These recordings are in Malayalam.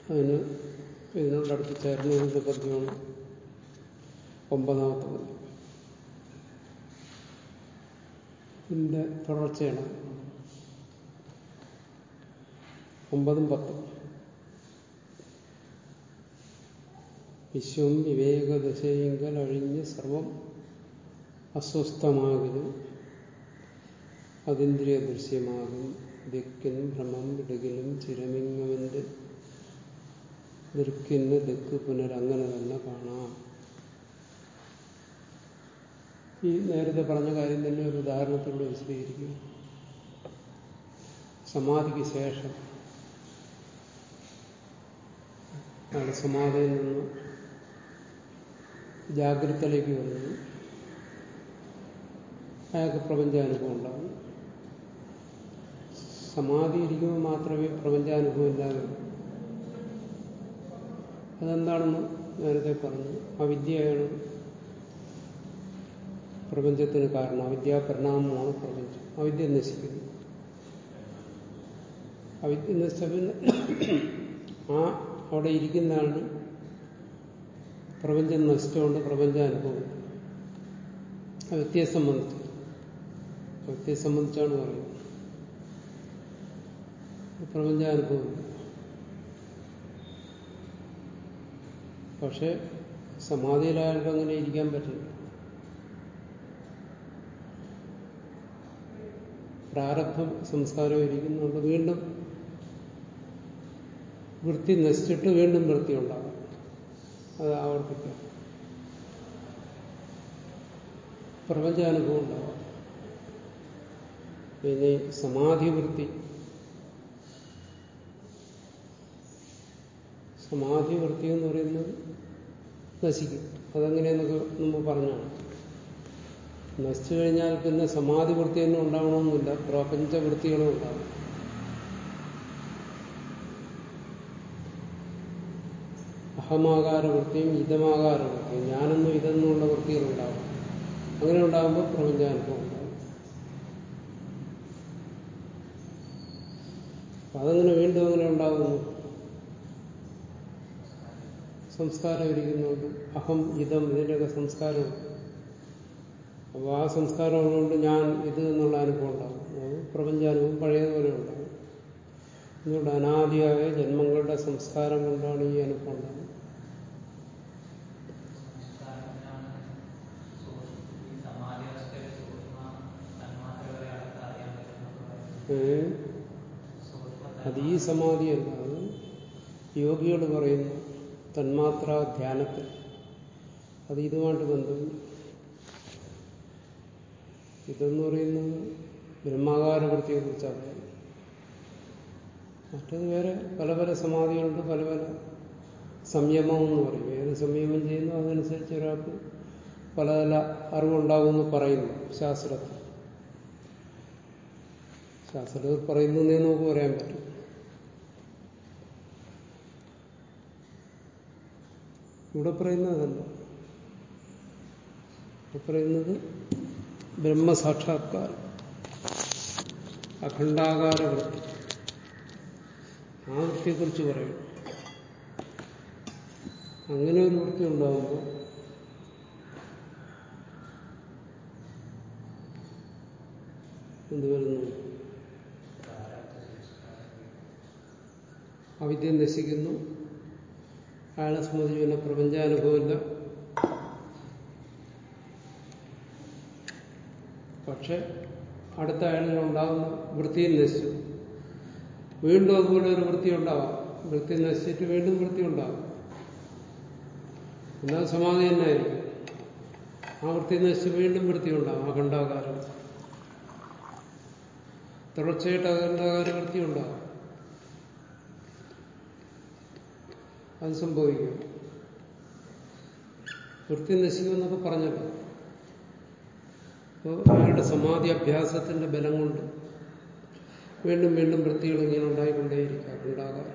അതിന് ഇതിനോടടുത്ത് ചേർന്ന് വരുന്ന പദ്യമാണ് ഒമ്പതാമത്തെ പദ്യം ഇതിന്റെ തുടർച്ചയാണ് ഒമ്പതും പത്തും വിശ്വം വിവേകദശയെങ്കൽ അഴിഞ്ഞ് സർവം അസ്വസ്ഥമാകലും അതീന്ദ്രിയ ദൃശ്യമാകും ദിക്കിനും ഭ്രമം ഇടുകിലും ചിരമിങ്ങവന്റെ ദൃക്കിന് ദിക്ക് പുനരങ്ങനെ തന്നെ കാണാം ഈ നേരത്തെ പറഞ്ഞ കാര്യം തന്നെ ഒരു ഉദാഹരണത്തിലൂടെ വിശദീകരിക്കും സമാധിക്ക് ശേഷം അയാൾ സമാധിയിൽ നിന്ന് ജാഗ്രതയിലേക്ക് വരുന്നു അയാൾക്ക് പ്രപഞ്ചാനുഭവം ഉണ്ടാകും സമാധി ഇരിക്കുമ്പോൾ മാത്രമേ പ്രപഞ്ചാനുഭവം ഇല്ലാതെ അതെന്താണെന്ന് നേരത്തെ പറഞ്ഞു അവിദ്യയാണ് പ്രപഞ്ചത്തിന് കാരണം അവിദ്യാപരിണാമമാണ് പ്രപഞ്ചം അവിദ്യ നശിക്കുന്നു അവിദ്യ നശിച്ച പിന്നെ ആ അവിടെ ഇരിക്കുന്നതാണ് പ്രപഞ്ചം നശിച്ചുകൊണ്ട് പ്രപഞ്ചാനുഭവം ആ വ്യക്തിയെ സംബന്ധിച്ച് വ്യക്തിയെ സംബന്ധിച്ചാണ് പറയുന്നത് പ്രപഞ്ചാനുഭവം പക്ഷെ സമാധിയിലായാലും അങ്ങനെ ഇരിക്കാൻ പറ്റില്ല പ്രാരബ്ധം സംസ്കാരം ഇരിക്കുന്നുണ്ട് വീണ്ടും വൃത്തി നശിച്ചിട്ട് വീണ്ടും വൃത്തി ഉണ്ടാകും അത് ആവർത്തിക്കാം പ്രപഞ്ചാനുഭവം ഉണ്ടാവാം ഇനി സമാധി വൃത്തി സമാധി വൃത്തി എന്ന് പറയുന്നത് നശിക്കും അതെങ്ങനെയെന്നൊക്കെ നമ്മൾ പറഞ്ഞാണ് നശിച്ചു കഴിഞ്ഞാൽ പിന്നെ സമാധി വൃത്തി തന്നെ ഉണ്ടാവണമെന്നില്ല പ്രപഞ്ചവൃത്തികളും ഉണ്ടാവും അഹമാകാര വൃത്തിയും ഇതമാകാര വൃത്തിയും ഞാനെന്നും ഇതെന്നുള്ള വൃത്തികളുണ്ടാവും അങ്ങനെ ഉണ്ടാകുമ്പോൾ പ്രപഞ്ചാനുഭവം ഉണ്ടാവും അതങ്ങനെ വീണ്ടും അങ്ങനെ ഉണ്ടാകുന്നു സംസ്കാരം ഇരിക്കുന്നുണ്ട് അഹം ഇതം ഇതിൻ്റെയൊക്കെ സംസ്കാരമുണ്ട് അപ്പോൾ ആ സംസ്കാരം ഉള്ളതുകൊണ്ട് ഞാൻ ഇത് എന്നുള്ള അനുഭവം ഉണ്ടാകും അത് പ്രപഞ്ചാനുഭവം പഴയതുപോലെ ഉണ്ടാകും അതുകൊണ്ട് അനാദിയായ ജന്മങ്ങളുടെ സംസ്കാരം കൊണ്ടാണ് ഈ അനുഭവം ഉണ്ടാകുന്നത് അത് ഈ സമാധിയല്ല അത് യോഗികൾ പറയുന്നു തന്മാത്ര ധ്യാനത്തിൽ അത് ഇതുമായിട്ട് ബന്ധമില്ല ഇതെന്ന് പറയുന്നത് ബ്രഹ്മാകാര വൃത്തിയെ കുറിച്ചാണ് മറ്റത് വേറെ പല പല സമാധികളുണ്ട് പല പല സംയമം എന്ന് പറയും ഏത് സംയമം ചെയ്യുന്നു അതനുസരിച്ച് ഒരാൾക്ക് പല പല അറിവുണ്ടാകുമെന്ന് പറയുന്നു ശാസ്ത്രത്തിൽ ശാസ്ത്രത്തിൽ പറയുന്നതേ നമുക്ക് പറയാൻ പറ്റും ഇവിടെ പറയുന്നതല്ല ഇവിടെ പറയുന്നത് ബ്രഹ്മസാക്ഷാത്കാരം അഖണ്ഡാകാര വൃത്തി ആ വൃത്തിയെക്കുറിച്ച് പറയണം അങ്ങനെ ഒരു വൃത്തി ഉണ്ടാകുമ്പോൾ എന്ത് വരുന്നു അവിദ്യ നശിക്കുന്നു അയാളെ സംബന്ധിച്ച് പിന്നെ പ്രപഞ്ചാനുഭവമില്ല പക്ഷെ അടുത്ത അയാളിൽ ഉണ്ടാകുന്ന വൃത്തിയിൽ നശിച്ചു വീണ്ടും അതുപോലെ ഒരു വൃത്തി ഉണ്ടാവാം വൃത്തി നശിച്ചിട്ട് വീണ്ടും വൃത്തി ഉണ്ടാകും എന്നാൽ സമാധി തന്നെയായിരിക്കും ആ വൃത്തി നശിച്ച് വീണ്ടും വൃത്തി ഉണ്ടാകും അഖണ്ഡാകാരം തുടർച്ചയായിട്ട് അഖണ്ഡാകാര വൃത്തി ഉണ്ടാകും അത് സംഭവിക്കും വൃത്തി നശിക്കുമെന്നൊക്കെ പറഞ്ഞല്ലോ അപ്പോൾ അയാളുടെ സമാധി അഭ്യാസത്തിന്റെ ബലം കൊണ്ട് വീണ്ടും വീണ്ടും വൃത്തികൾ ഇങ്ങനെ ഉണ്ടായിക്കൊണ്ടേയിരിക്കും ഉണ്ടാകാറുണ്ട്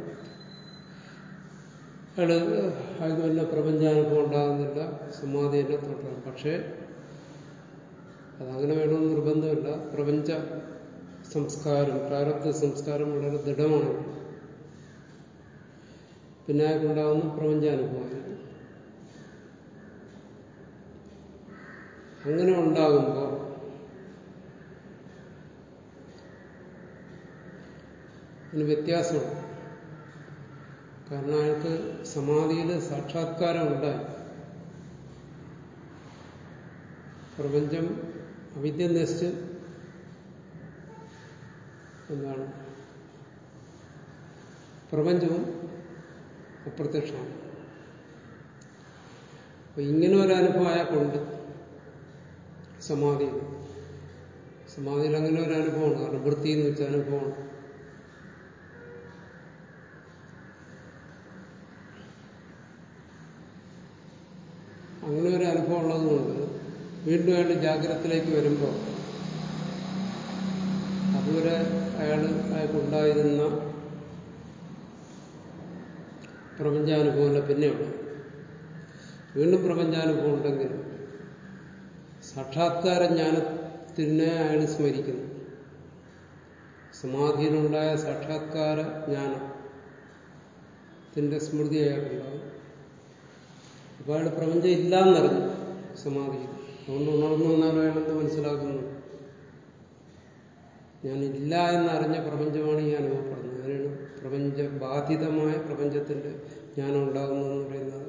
അയാള് അയാൾക്ക് പിന്നെ പ്രപഞ്ചാനുഭവം ഉണ്ടാകുന്നില്ല സമാധി തന്നെ തുടരാം പക്ഷേ അതങ്ങനെ വേണമെന്ന് നിർബന്ധമില്ല പ്രപഞ്ച സംസ്കാരം പ്രാരബ്ധ സംസ്കാരം വളരെ ദൃഢമാണ് പിന്നെ അയാൾക്കുണ്ടാകുന്ന പ്രപഞ്ചാനുഭവമായിരുന്നു അങ്ങനെ ഉണ്ടാകുമ്പോൾ അതിന് വ്യത്യാസമുണ്ട് കാരണം അയാൾക്ക് സമാധിയിൽ സാക്ഷാത്കാരം ഉണ്ടായി പ്രപഞ്ചം അവിദ്യ നശിച്ച് എന്താണ് പ്രപഞ്ചവും അപ്രത്യക്ഷമാണ് അപ്പൊ ഇങ്ങനെ ഒരു അനുഭവം അയാൾക്കുണ്ട് സമാധിയിൽ സമാധിയിൽ അങ്ങനെ ഒരു അനുഭവമാണ് കാരണം വൃത്തി എന്ന് വെച്ച അനുഭവമാണ് അങ്ങനെ ഒരു അനുഭവം ഉള്ളതുകൊണ്ട് വീണ്ടും അയാൾ ജാഗ്രതത്തിലേക്ക് വരുമ്പോൾ അതുവരെ അയാൾ അയാൾക്കുണ്ടായിരുന്ന പ്രപഞ്ചാനുഭവമല്ല പിന്നെയുണ്ട് വീണ്ടും പ്രപഞ്ചാനുഭവം ഉണ്ടെങ്കിൽ സാക്ഷാത്കാര ജ്ഞാനത്തിനെ അയാൾ സ്മരിക്കുന്നു സമാധിയിലുണ്ടായ സാക്ഷാത്കാര ജ്ഞാനത്തിന്റെ സ്മൃതി അയാൾക്കുണ്ടാകും അപ്പോൾ അയാൾ പ്രപഞ്ചം ഇല്ലാന്നറിഞ്ഞു സമാധിയിൽ അതുകൊണ്ട് ഉണർന്നു വന്നാലും അയാളെന്ത് മനസ്സിലാക്കുന്നു ഞാൻ ഇല്ല എന്നറിഞ്ഞ പ്രപഞ്ചമാണ് ഈ അനുഭവപ്പെടുന്നത് അതിനാണ് പ്രപഞ്ച ബാധിതമായ പ്രപഞ്ചത്തിന്റെ ജ്ഞാനം ഉണ്ടാകുന്നതെന്ന് പറയുന്നത്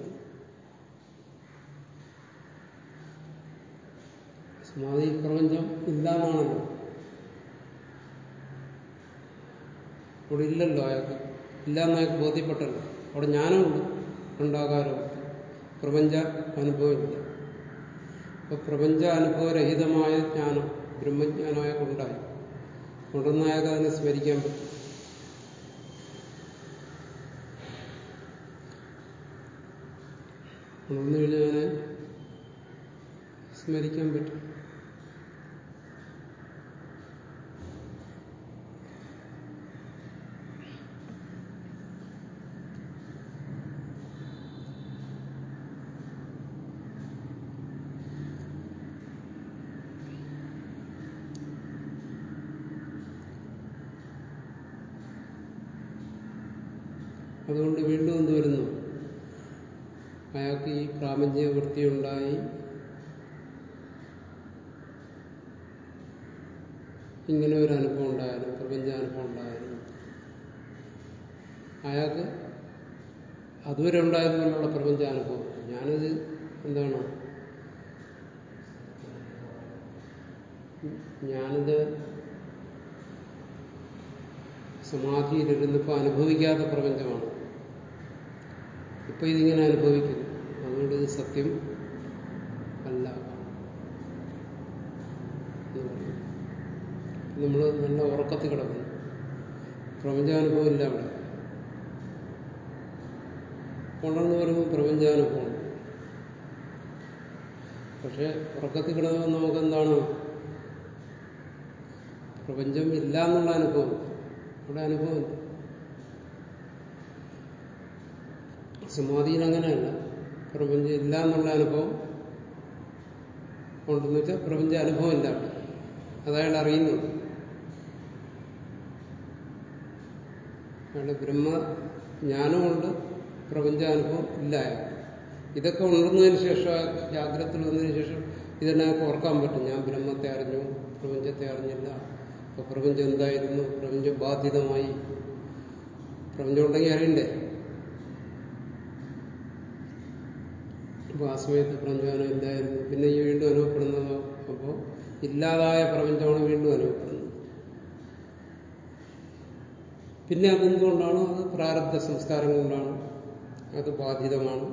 സമാധി പ്രപഞ്ചം ഇല്ല എന്നാണല്ലോ അവിടെ ഇല്ലല്ലോ അയാൾക്ക് ഇല്ല എന്ന് അയാൾക്ക് ബോധ്യപ്പെട്ടല്ലോ അവിടെ ജ്ഞാനമുണ്ട് ഉണ്ടാകാരമുണ്ട് പ്രപഞ്ച അനുഭവമില്ല അപ്പൊ പ്രപഞ്ച അനുഭവരഹിതമായ ജ്ഞാനം ബ്രഹ്മജ്ഞാനം അയാൾക്കുണ്ടായി ഉണ്ടെന്ന് അയാൾക്ക് അതിനെ സ്മരിക്കാൻ പറ്റും ഉണർന്നു കഴിഞ്ഞാൽ അതിനെ സ്മരിക്കാൻ പറ്റും അതുകൊണ്ട് വീണ്ടും എന്ത് വരുന്നു അയാൾക്ക് ഈ പ്രാപഞ്ചിക വൃത്തിയുണ്ടായി ഇങ്ങനെ ഒരു അനുഭവം ഉണ്ടായാലും പ്രപഞ്ചാനുഭവം ഉണ്ടായാലും അയാൾക്ക് അതുവരെ ഉണ്ടായതുപോലുള്ള പ്രപഞ്ചാനുഭവം ഞാനത് എന്താണ് ഞാനിത് സമാധിയിലിരുന്നിപ്പോൾ അനുഭവിക്കാത്ത പ്രപഞ്ചമാണ് ഇപ്പൊ ഇതിങ്ങനെ അനുഭവിക്കുന്നു അതുകൊണ്ട് ഇത് സത്യം അല്ല എന്ന് പറയും നമ്മൾ നല്ല ഉറക്കത്തിൽ കിടക്കുന്നു പ്രപഞ്ചാനുഭവം ഇല്ല അവിടെ ഉണർന്നു വരുമ്പോൾ പ്രപഞ്ചാനുഭവം പക്ഷെ ഉറക്കത്തിൽ കിടന്നാൽ നമുക്ക് എന്താണ് പ്രപഞ്ചം ഇല്ല എന്നുള്ള അനുഭവം അവിടെ അനുഭവമില്ല സമാധിയിൽ അങ്ങനെയല്ല പ്രപഞ്ചം ഇല്ല എന്നുള്ള അനുഭവം ഉണ്ടെന്ന് വെച്ചാൽ പ്രപഞ്ച അനുഭവം ഇല്ല അവിടെ അതയാൾ അറിയുന്നുണ്ട് അയാളുടെ ബ്രഹ്മജ്ഞാനമുണ്ട് പ്രപഞ്ചാനുഭവം ഇല്ല അയാൾ ഇതൊക്കെ ഉണർന്നതിന് ശേഷം ജാഗ്രതത്തിൽ വന്നതിന് ശേഷം ഇതെല്ലാം ഓർക്കാൻ പറ്റും ഞാൻ ബ്രഹ്മത്തെ അറിഞ്ഞു പ്രപഞ്ചത്തെ അറിഞ്ഞില്ല അപ്പൊ പ്രപഞ്ചം എന്തായിരുന്നു പ്രപഞ്ചം ബാധിതമായി പ്രപഞ്ചം ഉണ്ടെങ്കിൽ അറിയണ്ടേ അപ്പൊ ആ സമയത്ത് പ്രപഞ്ചാനം ഇല്ലായിരുന്നു പിന്നെ ഈ വീണ്ടും അനുഭവപ്പെടുന്നതോ അപ്പോൾ ഇല്ലാതായ പ്രപഞ്ചമാണ് വീണ്ടും അനുഭവപ്പെടുന്നത് പിന്നെ അതെന്തുകൊണ്ടാണ് അത് പ്രാരബ്ധ സംസ്കാരം കൊണ്ടാണ് അത് ബാധിതമാണ്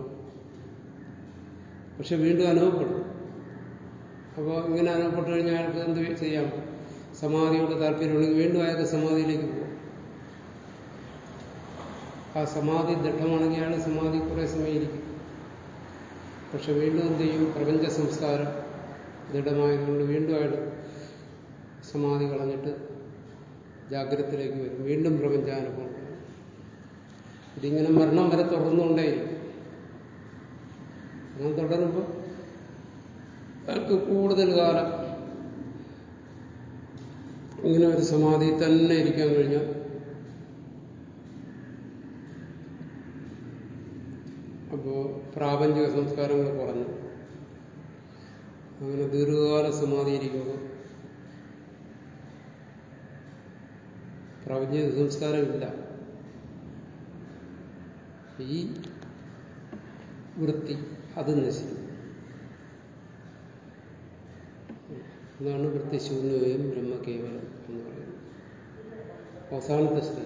പക്ഷെ വീണ്ടും അനുഭവപ്പെടും അപ്പോൾ ഇങ്ങനെ അനുഭവപ്പെട്ടു കഴിഞ്ഞാൽ അയാൾക്ക് എന്ത് ചെയ്യാം സമാധിയോട് താല്പര്യമുണ്ടെങ്കിൽ വീണ്ടും അയാൾക്ക് സമാധിയിലേക്ക് പോകും ആ സമാധി ദൃഢമാണെങ്കിൽ അയാൾ സമാധി കുറെ സമയം ഇരിക്കും പക്ഷെ വീണ്ടും എന്ത് ചെയ്യും പ്രപഞ്ച സംസ്കാരം ദൃഢമായതുകൊണ്ട് വീണ്ടും അയാൾ സമാധി കളഞ്ഞിട്ട് ജാഗ്രതത്തിലേക്ക് വരും വീണ്ടും പ്രപഞ്ചാനുഭവം ഇതിങ്ങനെ മരണം വരെ തുടർന്നുകൊണ്ടേയിരിക്കും അങ്ങനെ തുടരുമ്പോൾ അയാൾക്ക് കൂടുതൽ കാലം ഇങ്ങനെ ഒരു സമാധി തന്നെ ഇരിക്കാൻ കഴിഞ്ഞാൽ അപ്പോൾ പ്രാപഞ്ചിക സംസ്കാരങ്ങൾ കുറഞ്ഞു അങ്ങനെ ദീർഘകാല സമാധി ഇരിക്കുമ്പോൾ പ്രാപഞ്ചിക സംസ്കാരമില്ല ഈ വൃത്തി അത് നശിക്കും അതാണ് വൃത്തിശൂന്യവും ബ്രഹ്മകേവലം എന്ന് പറയുന്നത് അവസാനത്തെ സ്ഥിതി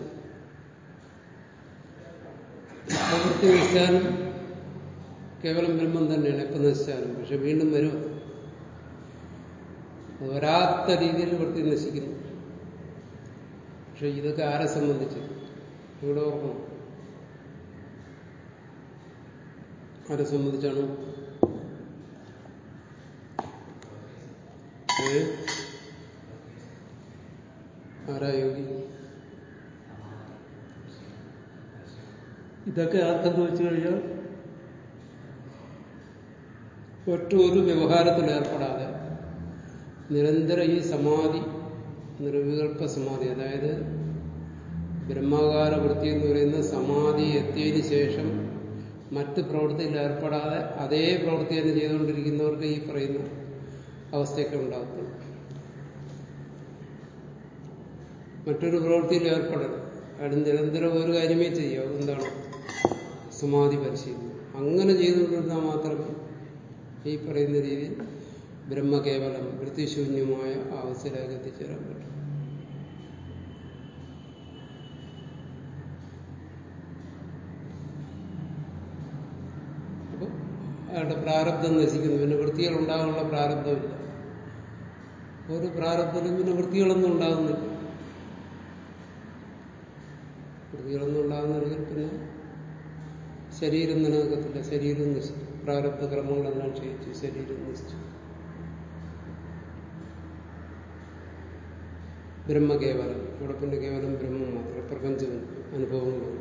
വൃത്തി നശിച്ചാലും കേവലം ബ്രഹ്മം തന്നെയാണ് എപ്പം നശിച്ചാലും പക്ഷെ വീണ്ടും വരും അത് വരാത്ത രീതിയിൽ വൃത്തി നശിക്കുന്നു പക്ഷെ ഇതൊക്കെ ആരെ സംബന്ധിച്ച് ഇവിടെ ഓർക്കണം ആരെ സംബന്ധിച്ചാണ് ഏ ആരാ യോഗി ഇതൊക്കെ ആർക്കെന്ന് വെച്ചു കഴിഞ്ഞാൽ ഒറ്റൊരു വ്യവഹാരത്തിൽ ഏർപ്പെടാതെ നിരന്തരം ഈ സമാധി നിർവികൽപ്പ സമാധി അതായത് ബ്രഹ്മാകാര വൃത്തി എന്ന് പറയുന്ന സമാധി എത്തിയതിനു ശേഷം മറ്റ് പ്രവൃത്തിയിൽ ഏർപ്പെടാതെ അതേ പ്രവൃത്തി തന്നെ ചെയ്തുകൊണ്ടിരിക്കുന്നവർക്ക് ഈ പറയുന്ന അവസ്ഥയൊക്കെ ഉണ്ടാകത്തുള്ളൂ മറ്റൊരു പ്രവൃത്തിയിൽ ഏർപ്പെടരുത് അയാൾ നിരന്തരം ഒരു കാര്യമേ ചെയ്യാവൂ എന്താണ് സമാധി പരിശീലനം അങ്ങനെ ചെയ്തുകൊണ്ടിരുന്നാൽ മാത്രമേ ഈ പറയുന്ന രീതിയിൽ ബ്രഹ്മകേവലം വൃത്തിശൂന്യമായ അവസ്ഥയിലേക്ക് എത്തിച്ചേരാൻ പറ്റും അപ്പോൾ അയാളുടെ പ്രാരബ്ധം നശിക്കുന്നു പിന്നെ വൃത്തികൾ ഉണ്ടാകാനുള്ള പ്രാരബ്ധമില്ല ഒരു പ്രാരബ്ധത്തിലും പിന്നെ വൃത്തികളൊന്നും ഉണ്ടാകുന്നില്ല വൃത്തികളൊന്നും ഉണ്ടാകുന്നില്ലെങ്കിൽ പിന്നെ ശരീരം നിലനിൽക്കത്തില്ല ശരീരം നശിച്ചു പ്രാരബ്ധ ക്രമങ്ങളെല്ലാം ക്ഷയിച്ചു ശരീരം നശിച്ചു ബ്രഹ്മകേവലം ഇവിടെ പിന്നെ കേവലം ബ്രഹ്മം മാത്രം പ്രപഞ്ചം അനുഭവങ്ങളും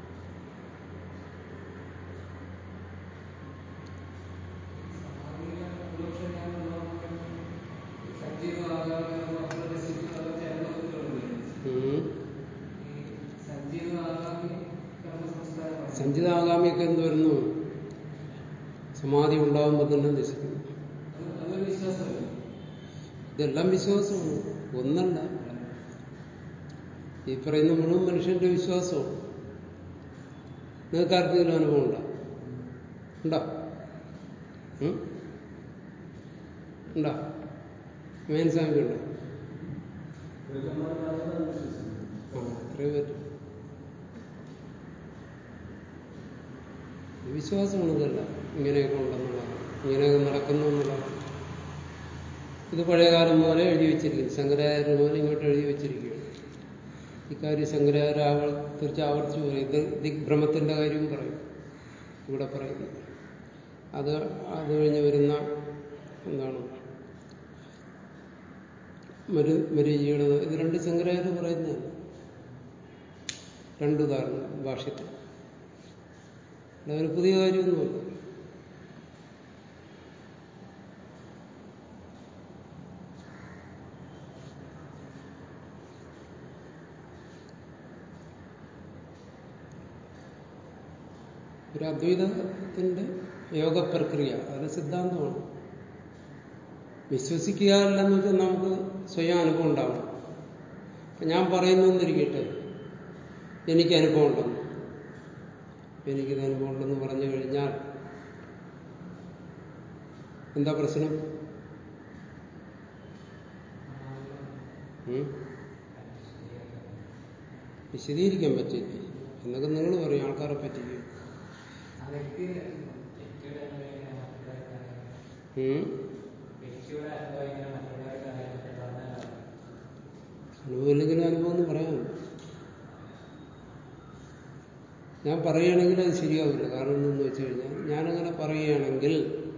സഞ്ചിതാകാമിയൊക്കെ എന്ത് വരുന്നു സമാധി ഉണ്ടാകുമ്പോൾ തന്നെ നശിക്കുന്നു ഇതെല്ലാം വിശ്വാസമാണ് ഒന്നല്ല ഈ പറയുന്ന മുഴുവൻ മനുഷ്യന്റെ വിശ്വാസമാണ് നിങ്ങൾക്ക് ആർക്കെങ്കിലും അനുഭവം ഉണ്ടോ ഉണ്ടോ ഉണ്ടോ മേൻസാമിക്ക് ഉണ്ടോ ആ അത്രയും പറ്റും വിശ്വാസമാണ് ഇതല്ല ഇങ്ങനെയൊക്കെ ഉണ്ടെന്നുള്ളതാണ് ഇങ്ങനെയൊക്കെ നടക്കുന്നു എന്നുള്ളതാണ് ഇത് പഴയകാലം പോലെ എഴുതി വെച്ചിരിക്കുന്നു ശങ്കരാചാര്യ പോലെ ഇങ്ങോട്ട് എഴുതി വെച്ചിരിക്കുകയാണ് ഇക്കാര്യം ശങ്കരാചാര്യ ആവർ തീർച്ച ആവർത്തിച്ചു പറയും ഇത് ദിഗ്ഭ്രമത്തിന്റെ കാര്യവും പറയും ഇവിടെ പറയുന്നു അത് അത് കഴിഞ്ഞ് വരുന്ന എന്താണ് മരു മരീചിയുടെ ഇത് രണ്ട് ശങ്കരാചാര്യ പറയുന്നതാണ് രണ്ടുദാഹരണം ഭാഷ്യത്തിൽ അതൊരു പുതിയ കാര്യമൊന്നുമല്ല ഒരു അദ്വൈതത്തിന്റെ യോഗപ്രക്രിയ അത് സിദ്ധാന്തമാണ് വിശ്വസിക്കുക അല്ലെന്ന് വെച്ചാൽ നമുക്ക് സ്വയം അനുഭവം ഉണ്ടാവണം ഞാൻ പറയുന്നെന്നിരിക്കട്ടെ എനിക്ക് അനുഭവം ഉണ്ടെന്ന് എനിക്കിത് അനുഭവം ഉണ്ടെന്ന് പറഞ്ഞു കഴിഞ്ഞാൽ എന്താ പ്രശ്നം വിശദീകരിക്കാൻ പറ്റില്ല എന്നൊക്കെ നിങ്ങൾ പറയും ആൾക്കാരെ പറ്റിക്കും അനുഭവമില്ലെങ്കിലും അനുഭവം എന്ന് പറയാമല്ലോ ഞാൻ പറയുകയാണെങ്കിൽ അത് ശരിയാവില്ല കാരണം എന്തെന്ന് വെച്ച് കഴിഞ്ഞാൽ ഞാനങ്ങനെ പറയുകയാണെങ്കിൽ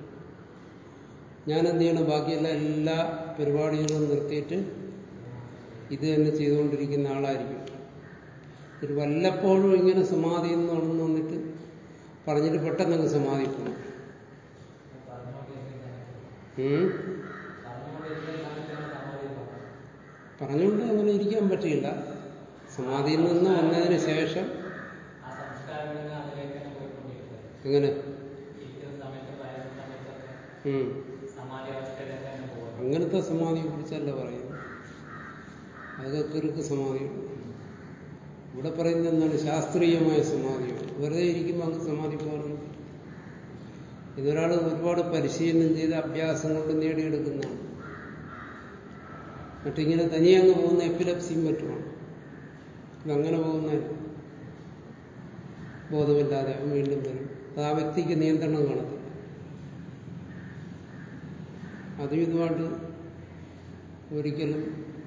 ഞാൻ എന്ത് ചെയ്യണം ബാക്കിയെല്ലാം എല്ലാ പരിപാടികളും നിർത്തിയിട്ട് ഇത് തന്നെ ചെയ്തുകൊണ്ടിരിക്കുന്ന ആളായിരിക്കും ഒരു വല്ലപ്പോഴും ഇങ്ങനെ സമാധി എന്ന് ഉണർന്നു വന്നിട്ട് പറഞ്ഞിട്ട് പെട്ടെന്ന് അങ്ങ് സമാധി പോകണം പറഞ്ഞുകൊണ്ട് അങ്ങനെ ഇരിക്കാൻ പറ്റില്ല സമാധിയിൽ നിന്ന് വന്നതിന് ശേഷം എങ്ങനെ ഇരിക്കുന്ന സമയത്ത് വയറുന്ന സമയത്തൊക്കെ ഉം. സമാധി അവസ്ഥയിലൊക്കെ തന്നെ പോകും അങ്ങനത്തെ സമാധിയെ കുറിച്ചല്ല പറയുന്നത് അതൊക്കെ കിറുക്ക് സമാധിയാണ് ഇവിടെ പറയുന്നത് എന്താണ് ശാസ്ത്രീയമായ സമാധിയാണ് വെറുതെ ഇരിക്കുമ്പോൾ അങ്ങ് സമാധി പോകാറുണ്ട് ഇതൊരാൾ ഒരുപാട് പരിശീലനം ചെയ്ത് അഭ്യാസം കൊണ്ട് നേടിയെടുക്കുന്നതാണ് മറ്റിങ്ങനെ തനിയെ അങ്ങ് പോകുന്ന എപ്പിലപ്സിയും മറ്റുമാണ് ഇതങ്ങനെ പോകുന്ന ബോധമില്ലാതെ അവൻ വീണ്ടും വരും അത് ആ വ്യക്തിക്ക് നിയന്ത്രണം കാണത്തില്ല അതും ഇതുമായിട്ട് ഒരിക്കലും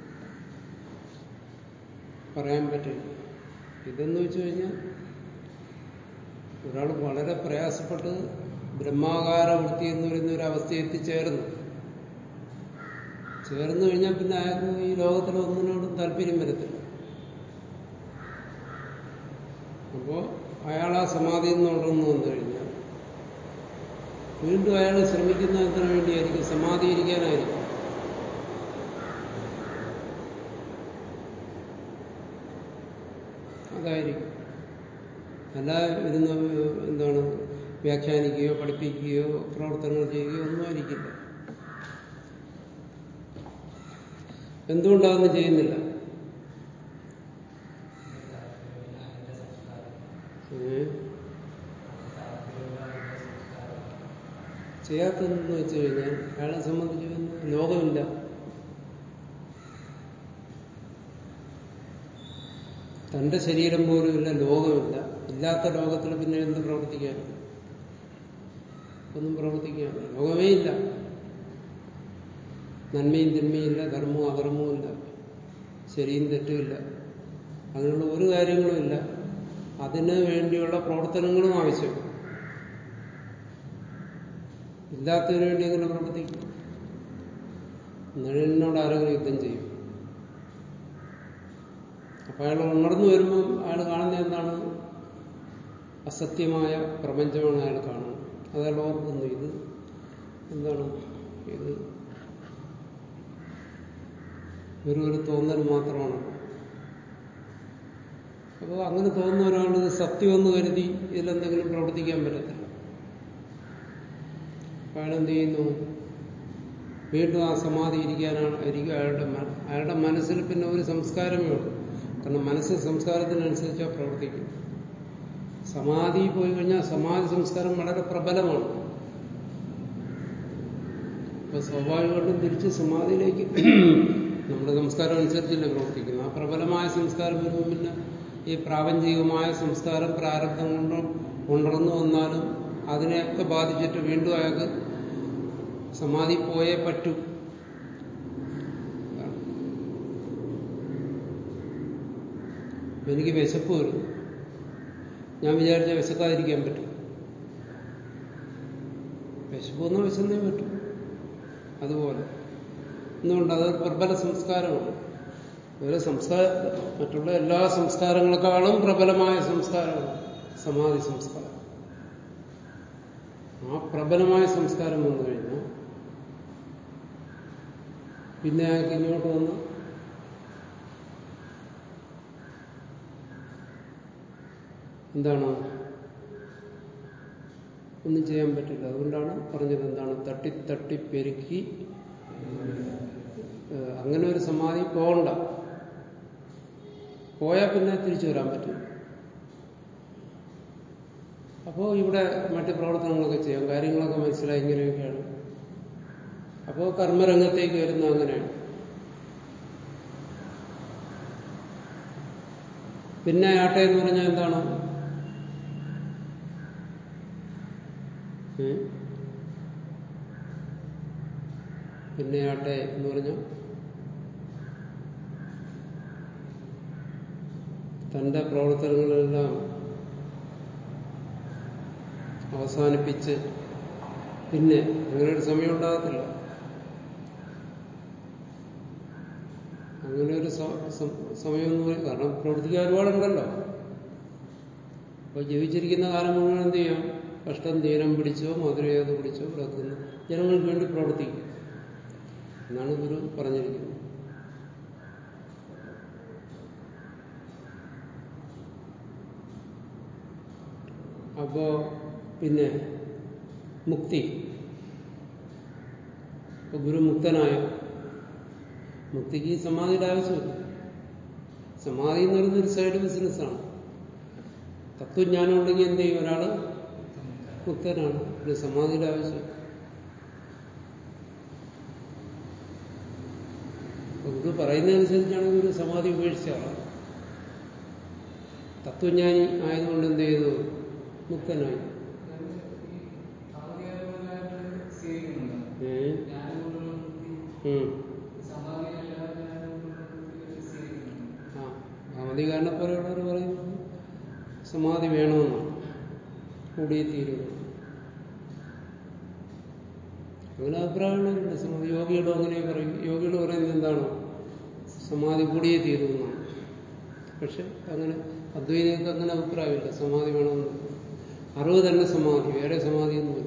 പറയാൻ പറ്റില്ല ഇതെന്ന് വെച്ച് കഴിഞ്ഞാൽ ഒരാൾ വളരെ പ്രയാസപ്പെട്ട് ബ്രഹ്മാകാര വൃത്തി എന്ന് പറയുന്ന ഒരു അവസ്ഥയിൽ എത്തിച്ചേർന്നു ചേർന്നു കഴിഞ്ഞാൽ പിന്നെ അയാൾക്ക് ഈ ലോകത്തിൽ ഒന്നിനോടും താല്പര്യം വരത്തില്ല അപ്പോ അയാൾ ആ സമാധിയിൽ നിന്ന് ഉണർന്നു വന്നു കഴിഞ്ഞാൽ വീണ്ടും അയാൾ ശ്രമിക്കുന്ന എന്തിനു വേണ്ടിയായിരിക്കും സമാധി ഇരിക്കാനായിരിക്കും അതായിരിക്കും അല്ല ഇരുന്ന് എന്താണ് വ്യാഖ്യാനിക്കുകയോ പഠിപ്പിക്കുകയോ പ്രവർത്തനങ്ങൾ ചെയ്യുകയോ ഒന്നും ആയിരിക്കില്ല എന്തുകൊണ്ടതൊന്നും ചെയ്യുന്നില്ല ഏ? ചെയ്യാത്തതെന്ന് വെച്ച് കഴിഞ്ഞാൽ അയാളെ സംബന്ധിച്ച് പിന്നെ ലോകമില്ല തന്റെ ശരീരം പോലും ഇല്ല ലോകമില്ല ഇല്ലാത്ത ലോകത്തിൽ പിന്നെ എന്ത് പ്രവർത്തിക്കാൻ ഒന്നും പ്രവർത്തിക്കാൻ ലോകമേ ഇല്ല നന്മയും തിന്മയും ഇല്ല ധർമ്മവും അധർമ്മവും ഇല്ല ശരിയും തെറ്റുമില്ല അങ്ങനെയുള്ള ഒരു കാര്യങ്ങളും ഇല്ല അതിന് വേണ്ടിയുള്ള പ്രവർത്തനങ്ങളും ആവശ്യം ഇല്ലാത്തതിനു വേണ്ടി എങ്ങനെ പ്രവർത്തിക്കും നിഴലിനോട് ആരെങ്കിലും യുദ്ധം ചെയ്യും അപ്പൊ അയാൾ ഉണർന്നു വരുമ്പോൾ അയാൾ കാണുന്ന എന്താണ് അസത്യമായ പ്രപഞ്ചമാണ് അയാൾ കാണുന്നത് അതയാൾ ഓർക്കുന്നു ഇത് എന്താണ് ഇത് വെറും ഒരു തോന്നൽ മാത്രമാണ് അപ്പോൾ അങ്ങനെ തോന്നുന്ന ഒരാൾ ഇത് സത്യമെന്ന് കരുതി ഇതിലെന്തെങ്കിലും പ്രവർത്തിക്കാൻ പറ്റത്തില്ല അപ്പൊ അയാൾ എന്ത് ചെയ്യുന്നു വീണ്ടും ആ സമാധി ഇരിക്കാനാണ് ഇരിക്കും അയാളുടെ മന- അയാളുടെ മനസ്സിൽ പിന്നെ ഒരു സംസ്കാരമേ ഉള്ളൂ കാരണം മനസ്സ് സംസ്കാരത്തിനനുസരിച്ചാണ് പ്രവർത്തിക്കും സമാധി പോയി കഴിഞ്ഞാൽ സമാധി സംസ്കാരം വളരെ പ്രബലമാണ് അപ്പൊ സ്വാഭാവികമായിട്ടും തിരിച്ച് സമാധിയിലേക്ക് നമ്മുടെ സംസ്കാരം അനുസരിച്ചല്ലേ പ്രവർത്തിക്കുന്നത് ആ പ്രബലമായ സംസ്കാരം വരുമ്പോൾ പിന്നെ ഈ പ്രാപഞ്ചികമായ സംസ്കാരം പ്രാരബ്ധം കൊണ്ട് ഉണർന്നു വന്നാലും അതിനെയൊക്കെ ബാധിച്ചിട്ട് വീണ്ടും അയാൾക്ക് സമാധി പോയേ പറ്റൂ അതാണ്. എനിക്ക് വിശപ്പ് വരും ഞാൻ വിചാരിച്ച വിശക്കാതിരിക്കാൻ പറ്റും വിശപ്പ് വന്നാൽ വിശന്നേ പറ്റും അതുപോലെ എന്തുകൊണ്ട് അതൊരു പ്രബല സംസ്കാരമാണ് ഒരു സംസ്കാര മറ്റുള്ള എല്ലാ സംസ്കാരങ്ങളെക്കാളും പ്രബലമായ സംസ്കാരമാണ് സമാധി സംസ്കാരം ആ പ്രബലമായ സംസ്കാരം വന്നു കഴിഞ്ഞാൽ പിന്നെ അയാൾക്ക് ഇങ്ങോട്ട് വന്ന് എന്താണ് ഒന്നും ചെയ്യാൻ പറ്റില്ല അതുകൊണ്ടാണ് പറഞ്ഞത് എന്താണ് തട്ടി തട്ടി പെരുക്കി ഏഹ്, അങ്ങനെ ഒരു സമാധി പോകണ്ട പോയാൽ പിന്നെ തിരിച്ചു വരാൻ പറ്റും അപ്പോൾ ഇവിടെ മറ്റു പ്രവർത്തനങ്ങളൊക്കെ ചെയ്യാം കാര്യങ്ങളൊക്കെ മനസ്സിലായി ഇങ്ങനെയൊക്കെയാണ് അപ്പോൾ കർമ്മരംഗത്തേക്ക് വരുന്ന അങ്ങനെയാണ് പിന്നെ ആട്ടെ എന്ന് പറഞ്ഞാൽ എന്താണ് ഏ? പിന്നെ ആട്ടെ എന്ന് പറഞ്ഞാൽ തന്റെ പ്രവർത്തനങ്ങളെല്ലാം അവസാനിപ്പിച്ച് പിന്നെ അങ്ങനെ ഒരു സമയം ഉണ്ടാകത്തില്ല അങ്ങനെ ഒരു സ- സം- സമയം എന്ന് പറയും കാരണം പ്രവർത്തിക്കാൻ ഒരുപാടുണ്ടല്ലോ അപ്പൊ ജീവിച്ചിരിക്കുന്ന കാലം മുഴുവൻ എന്ത് ചെയ്യാം കഷ്ടം തീരം പിടിച്ചോ മധുരയേത് പിടിച്ചോ കിടക്കുന്നു ജനങ്ങൾക്ക് വേണ്ടി പ്രവർത്തിക്കും എന്നാണ് ഗുരു പറഞ്ഞിരിക്കുന്നത് അപ്പോ പിന്നെ മുക്തി ഇപ്പൊ ഗുരു മുക്തനായ മുക്തിക്ക് ഈ സമാധിയുടെ ആവശ്യമില്ല സമാധി എന്ന് പറയുന്നത് ഒരു സൈഡ് ബിസിനസ്സാണ് തത്വജ്ഞാനം ഉണ്ടെങ്കിൽ എന്ത് ചെയ്യും ഒരാള് മുക്തനാണ് ഒരു സമാധിയുടെ ആവശ്യം അപ്പൊ ഗുരു പറയുന്നതനുസരിച്ചാണെങ്കിൽ ഒരു സമാധി ഉപേക്ഷിച്ച ആളാണ് തത്വജ്ഞാനി ആയതുകൊണ്ട് എന്ത് ചെയ്തു മുക്തനായി ഏ? ഉം. ആ ഭാമതികാരനെ പോലെയുള്ളവർ പറയുന്നത് സമാധി വേണമെന്നാണ് കൂടിയേ തീരുന്നു അങ്ങനെ അഭിപ്രായമുള്ളവരുണ്ട് സമാധി യോഗികളും അങ്ങനെ പറയും യോഗികൾ പറയുന്നത് എന്താണോ സമാധി കൂടിയേ തീരുന്നതാണ് പക്ഷെ അങ്ങനെ അദ്വൈതങ്ങൾക്ക് അങ്ങനെ അഭിപ്രായമില്ല സമാധി വേണമെന്ന് അറിവ് തന്നെ സമാധി വേറെ സമാധിയൊന്നുമില്ല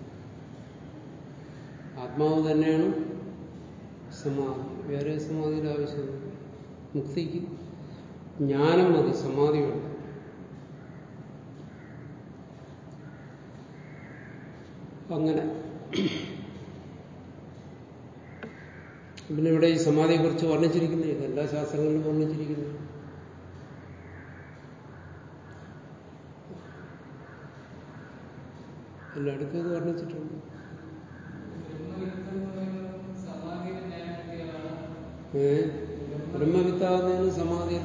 ആത്മാവ് തന്നെയാണ് സമാധി വേറെ സമാധിയുടെ ആവശ്യമില്ല മുക്തിക്ക് ജ്ഞാനം മതി സമാധി വേണ്ട അങ്ങനെ പിന്നെ ഇവിടെ ഈ സമാധിയെക്കുറിച്ച് വർണ്ണിച്ചിരിക്കുന്നത് ഇത് എല്ലാ ശാസ്ത്രങ്ങളിലും വർണ്ണിച്ചിരിക്കുന്നു എല്ലായിടത്തും ഇത് വർണ്ണിച്ചിട്ടുണ്ട് ഏ ബ്രഹ്മവിത്താകുന്നതിന് സമാധി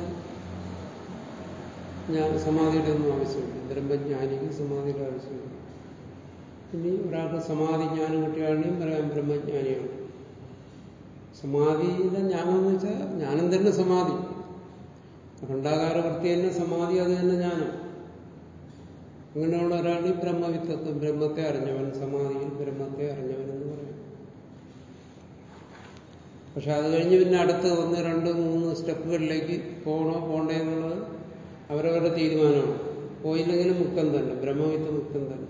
ഞാൻ സമാധിയുടെ ഒന്നും ആവശ്യമില്ല ബ്രഹ്മജ്ഞാനിക്ക് സമാധിയുടെ ആവശ്യമില്ല ഇനി ഒരാൾക്ക് സമാധി ജ്ഞാനം കിട്ടുകയാണെങ്കിൽ പറയാം ബ്രഹ്മജ്ഞാനിയാണ് സമാധിയിലെ ജ്ഞാനം എന്ന് വെച്ചാൽ ജ്ഞാനം തന്നെ സമാധി അഖണ്ഡാകാര വൃത്തി തന്നെ സമാധി അത് തന്നെ ജ്ഞാനം അങ്ങനെയുള്ള ഒരാൾ ഈ ബ്രഹ്മവിത്തത്വം ബ്രഹ്മത്തെ അറിഞ്ഞവൻ സമാധിയിൽ ബ്രഹ്മത്തെ അറിഞ്ഞവൻ എന്ന് പറയും പക്ഷെ അത് കഴിഞ്ഞ് പിന്നെ അടുത്ത് ഒന്ന് രണ്ട് മൂന്ന് സ്റ്റെപ്പുകളിലേക്ക് പോകണോ പോണ്ടേ എന്നുള്ളത് അവരവരുടെ തീരുമാനമാണ് പോയില്ലെങ്കിലും മുക്തം തന്നെ ബ്രഹ്മവിത്ത് മുക്തം തന്നെ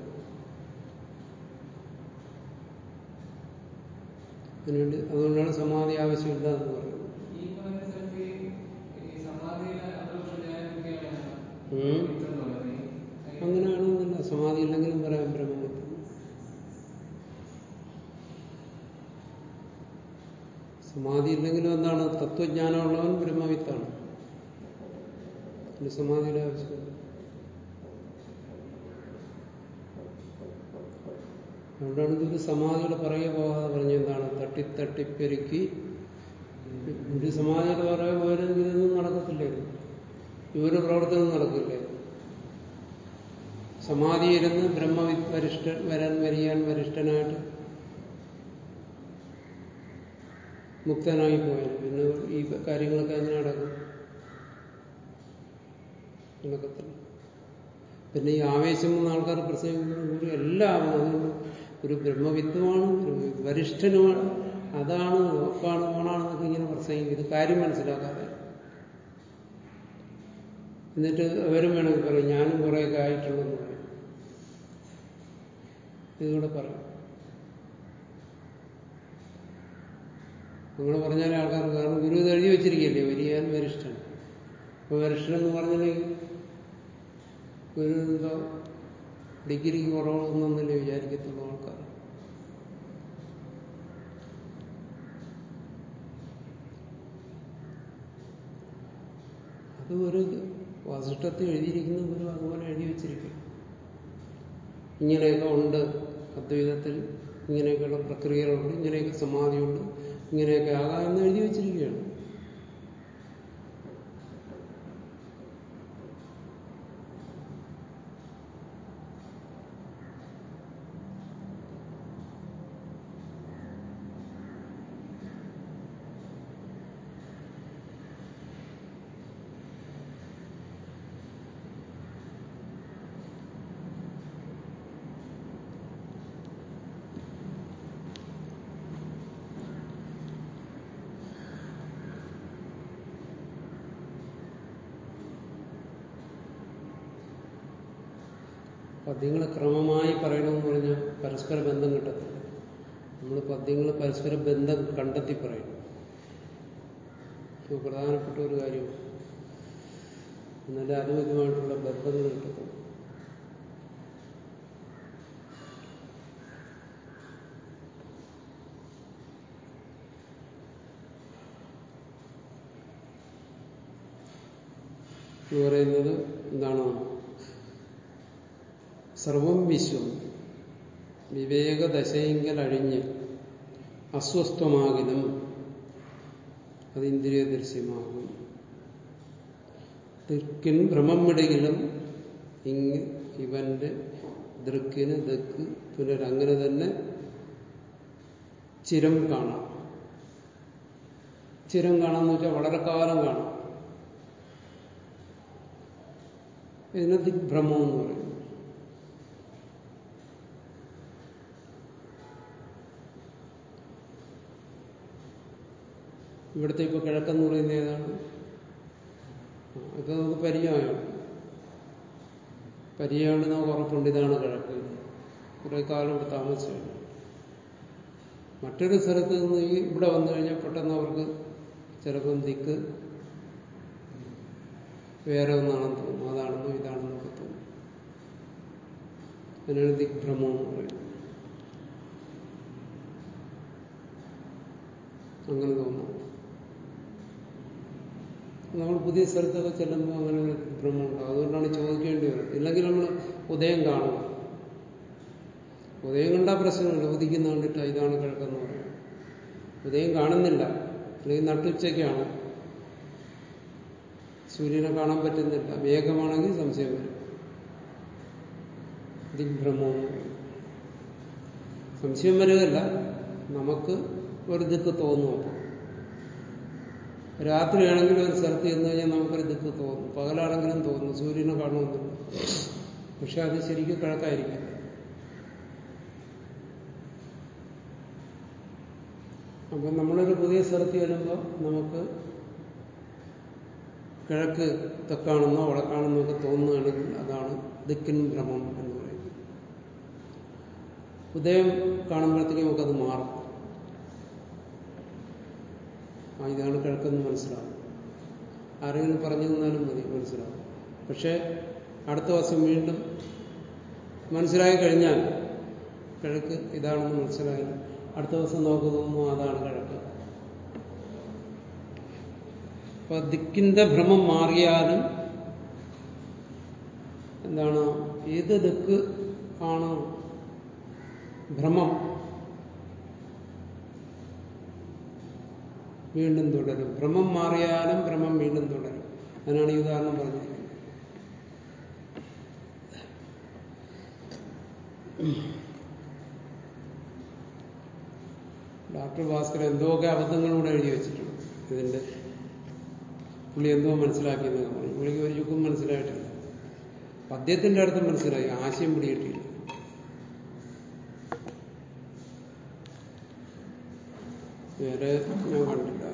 അതിനുവേണ്ടി അതുകൊണ്ടാണ് സമാധി ആവശ്യമില്ല എന്ന് പറയുന്നത് ഉം. അങ്ങനെയാണെന്നല്ല സമാധി ഇല്ലെങ്കിലും പറയാം ബ്രഹ്മവിത്ത് സമാധി ഇല്ലെങ്കിലും എന്താണ് തത്വജ്ഞാനമുള്ളവൻ ബ്രഹ്മവിത്താണ് പിന്നെ സമാധിയുടെ ആവശ്യമില്ല അതുകൊണ്ടാണ് ഇതൊരു സമാധിയുടെ പുറകെ പോകാതെ പറഞ്ഞ എന്താണ് തട്ടിത്തട്ടിപ്പെരുക്കി ഒരു സമാധിയുടെ പുറകെ പോയാലും ഇതൊന്നും നടക്കത്തില്ലായിരുന്നു ഈ ഒരു പ്രവർത്തനം നടക്കില്ലായിരുന്നു സമാധിയിരുന്ന് ബ്രഹ്മവി വരിഷ്ഠൻ വരാൻ വരിയാൻ വരിഷ്ഠനായിട്ട് മുക്തനായി പോയാൽ പിന്നെ ഈ കാര്യങ്ങളൊക്കെ എങ്ങനെ നടക്കും നടക്കത്തില്ല പിന്നെ ഈ ആവേശം എന്ന ആൾക്കാർ പ്രസംഗിക്കുന്നത് ഒരു എല്ലാം അതുകൊണ്ട് ഒരു ബ്രഹ്മവിദ്വാണ് ഒരു വരിഷ്ഠനുമാണ് അതാണ് ഒപ്പാണ് ഓണാണെന്നൊക്കെ ഇങ്ങനെ പ്രസംഗിക്കും ഇത് കാര്യം മനസ്സിലാക്കാതെ എന്നിട്ട് അവരും വേണമെങ്കിൽ പറയും ഞാനും കുറേയൊക്കെ ആയിട്ടുള്ളതെന്ന് പറയും ഇതുകൂടെ പറയും അങ്ങനെ പറഞ്ഞാൽ ആൾക്കാർ കാരണം ഗുരു ഇത് എഴുതി വെച്ചിരിക്കുകയല്ലേ വരിയാൻ വരിഷ്ഠൻ അപ്പൊ വരിഷ്ഠൻ എന്ന് പറഞ്ഞില്ലെങ്കിൽ ഗുരു എന്തോ ഡിഗ്രിക്ക് കുറവൊന്നൊന്നല്ലേ വിചാരിക്കത്തുള്ളൂ ആൾക്കാർ അത് ഒരു വാസിഷ്ടത്തിൽ എഴുതിയിരിക്കുന്ന ഗുരു അതുപോലെ എഴുതി വെച്ചിരിക്കും ഇങ്ങനെയൊക്കെ ഉണ്ട് അദ്വൈതത്തിൽ ഇങ്ങനെയൊക്കെയുള്ള പ്രക്രിയകളുണ്ട് ഇങ്ങനെയൊക്കെ സമാധിയുണ്ട് ഇങ്ങനെയൊക്കെ ആകാമെന്ന് എഴുതി വെച്ചിരിക്കുകയാണ് പദ്യങ്ങൾ ക്രമമായി പറയണമെന്ന് പറഞ്ഞാൽ പരസ്പര ബന്ധം കിട്ടത്തില്ല നമ്മൾ പദ്യങ്ങൾ പരസ്പര ബന്ധം കണ്ടെത്തി പറയണം ഇത് പ്രധാനപ്പെട്ട ഒരു കാര്യമാണ് എന്നാലേ അതും ഇതുമായിട്ടുള്ള ബന്ധങ്ങൾ കിട്ടത്തുള്ളൂ എന്ന് പറയുന്നത് എന്താണ് സർവം വിശ്വം വിവേകദശയെങ്കിൽ അഴിഞ്ഞ് അസ്വസ്ഥമാകിലും അത് ഇന്ദ്രിയ ദൃശ്യമാകും ദൃക്കിൻ ഭ്രമം വിടുകിലും ഇങ് ഇവന്റെ ദൃക്കിന് ദക്ക് പുനരങ്ങനെ തന്നെ ചിരം കാണാം ചിരം കാണാന്ന് വെച്ചാൽ വളരെ കാലം കാണാം ഇതിന് ദിഗ്ഭ്രമം എന്ന് പറയും ഇവിടുത്തെ ഇപ്പൊ കിഴക്കെന്ന് പറയുന്നത് ഏതാണ് ഇത് നമുക്ക് പരിചയമാണ് പരിചയമുണ്ട് നമുക്ക് ഉറപ്പുണ്ട് ഇതാണ് കിഴക്ക് കുറെ കാലം ഇവിടെ താമസിച്ചു മറ്റൊരു സ്ഥലത്ത് നിന്ന് ഈ ഇവിടെ വന്നു കഴിഞ്ഞാൽ പെട്ടെന്ന് അവർക്ക് ചിലപ്പം ദിക്ക് വേറെ ഒന്നാണെന്ന് തോന്നും അതാണെന്നോ ഇതാണെന്നോ ഒക്കെ തോന്നും അതിനാണ് ദിഗ്ഭ്രമം എന്ന് പറയുന്നത് അങ്ങനെ തോന്നും നമ്മൾ പുതിയ സ്ഥലത്തൊക്കെ ചെല്ലുമ്പോൾ അങ്ങനെ ഒരു ഭ്രമം ഉണ്ടാവും അതുകൊണ്ടാണ് ചോദിക്കേണ്ടി വരുന്നത് ഇല്ലെങ്കിൽ നമ്മൾ ഉദയം കാണും ഉദയം കണ്ടാൽ പ്രശ്നമില്ല ഉദിക്കുന്ന കണ്ടിട്ട് ഇതാണ് കിഴക്കെന്ന് പറയാം ഉദയം കാണുന്നില്ല അല്ലെങ്കിൽ നട്ടുച്ചയ്ക്കാണ് സൂര്യനെ കാണാൻ പറ്റുന്നില്ല വേഗമാണെങ്കിൽ സംശയം വരും ദിഗ്ഭ്രമവും സംശയം വരികയല്ല നമുക്ക് ഒരു ദിക്ക് തോന്നും അപ്പോൾ രാത്രിയാണെങ്കിലും ഒരു സ്ഥലത്ത് ചെന്ന് കഴിഞ്ഞാൽ നമുക്കൊരു ദിക്ക് തോന്നും പകലാണെങ്കിലും തോന്നും സൂര്യനെ കാണുമെന്നില്ല പക്ഷെ അത് ശരിക്കും കിഴക്കായിരിക്കില്ല അപ്പം നമ്മളൊരു പുതിയ സ്ഥലത്ത് ചെല്ലുമ്പോൾ നമുക്ക് കിഴക്ക് തെക്കാണെന്നോ വടക്കാണെന്നോ ഒക്കെ തോന്നുകയാണെങ്കിൽ അതാണ് ദിക്കിൻ ഭ്രമം എന്ന് പറയുന്നത് ഉദയം കാണുമ്പോഴത്തേക്കും നമുക്കത് മാറും ആ ഇതാണ് കിഴക്കെന്ന് മനസ്സിലാവും ആരെങ്കിലും പറഞ്ഞു തന്നാലും മതി മനസ്സിലാവും പക്ഷേ അടുത്ത ദിവസം വീണ്ടും മനസ്സിലായി കഴിഞ്ഞാൽ കിഴക്ക് ഇതാണെന്ന് മനസ്സിലായി അടുത്ത ദിവസം നോക്കി തോന്നുന്നു അതാണ് കിഴക്ക് അപ്പൊ ദിക്കിന്റെ ഭ്രമം മാറിയാലും എന്താണ് ഏത് ദിക്ക് ആണ് ഭ്രമം വീണ്ടും തുടരും ഭ്രമം മാറിയാലും ഭ്രമം വീണ്ടും തുടരും അതിനാണ് ഈ ഉദാഹരണം പറഞ്ഞിരിക്കുന്നത് ഡോക്ടർ ഭാസ്കർ എന്തൊക്കെ അബദ്ധങ്ങളൂടെ എഴുതി വെച്ചിട്ടുണ്ട് ഇതിന്റെ പുള്ളി എന്തോ മനസ്സിലാക്കിയെന്നൊക്കെ പറഞ്ഞു പുള്ളിക്ക് ഒരു ചുക്കും മനസ്സിലായിട്ടില്ല പദ്യത്തിന്റെ അർത്ഥം മനസ്സിലായി ആശയം പിടികിട്ടിയില്ല വേറെ ഞാൻ കണ്ടില്ല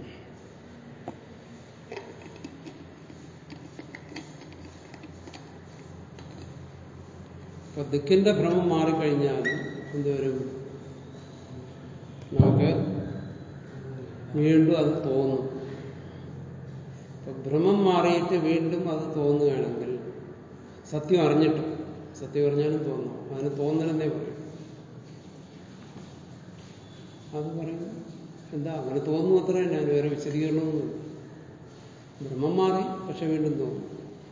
അപ്പൊ ദിക്കിന്റെ ഭ്രമം മാറിക്കഴിഞ്ഞാൽ എന്തുവരും നമുക്ക് വീണ്ടും അത് തോന്നും അപ്പൊ ഭ്രമം മാറിയിട്ട് വീണ്ടും അത് തോന്നുകയാണെങ്കിൽ സത്യം അറിഞ്ഞിട്ട് സത്യം അറിഞ്ഞാലും തോന്നും അതിന് തോന്നലെന്നേ പറയും അത് പറയും എന്താ അങ്ങനെ തോന്നുന്നു അത്രയും ഞാൻ വേറെ വിശദീകരണമൊന്നുമില്ല ഭ്രമം മാറി പക്ഷെ വീണ്ടും തോന്നും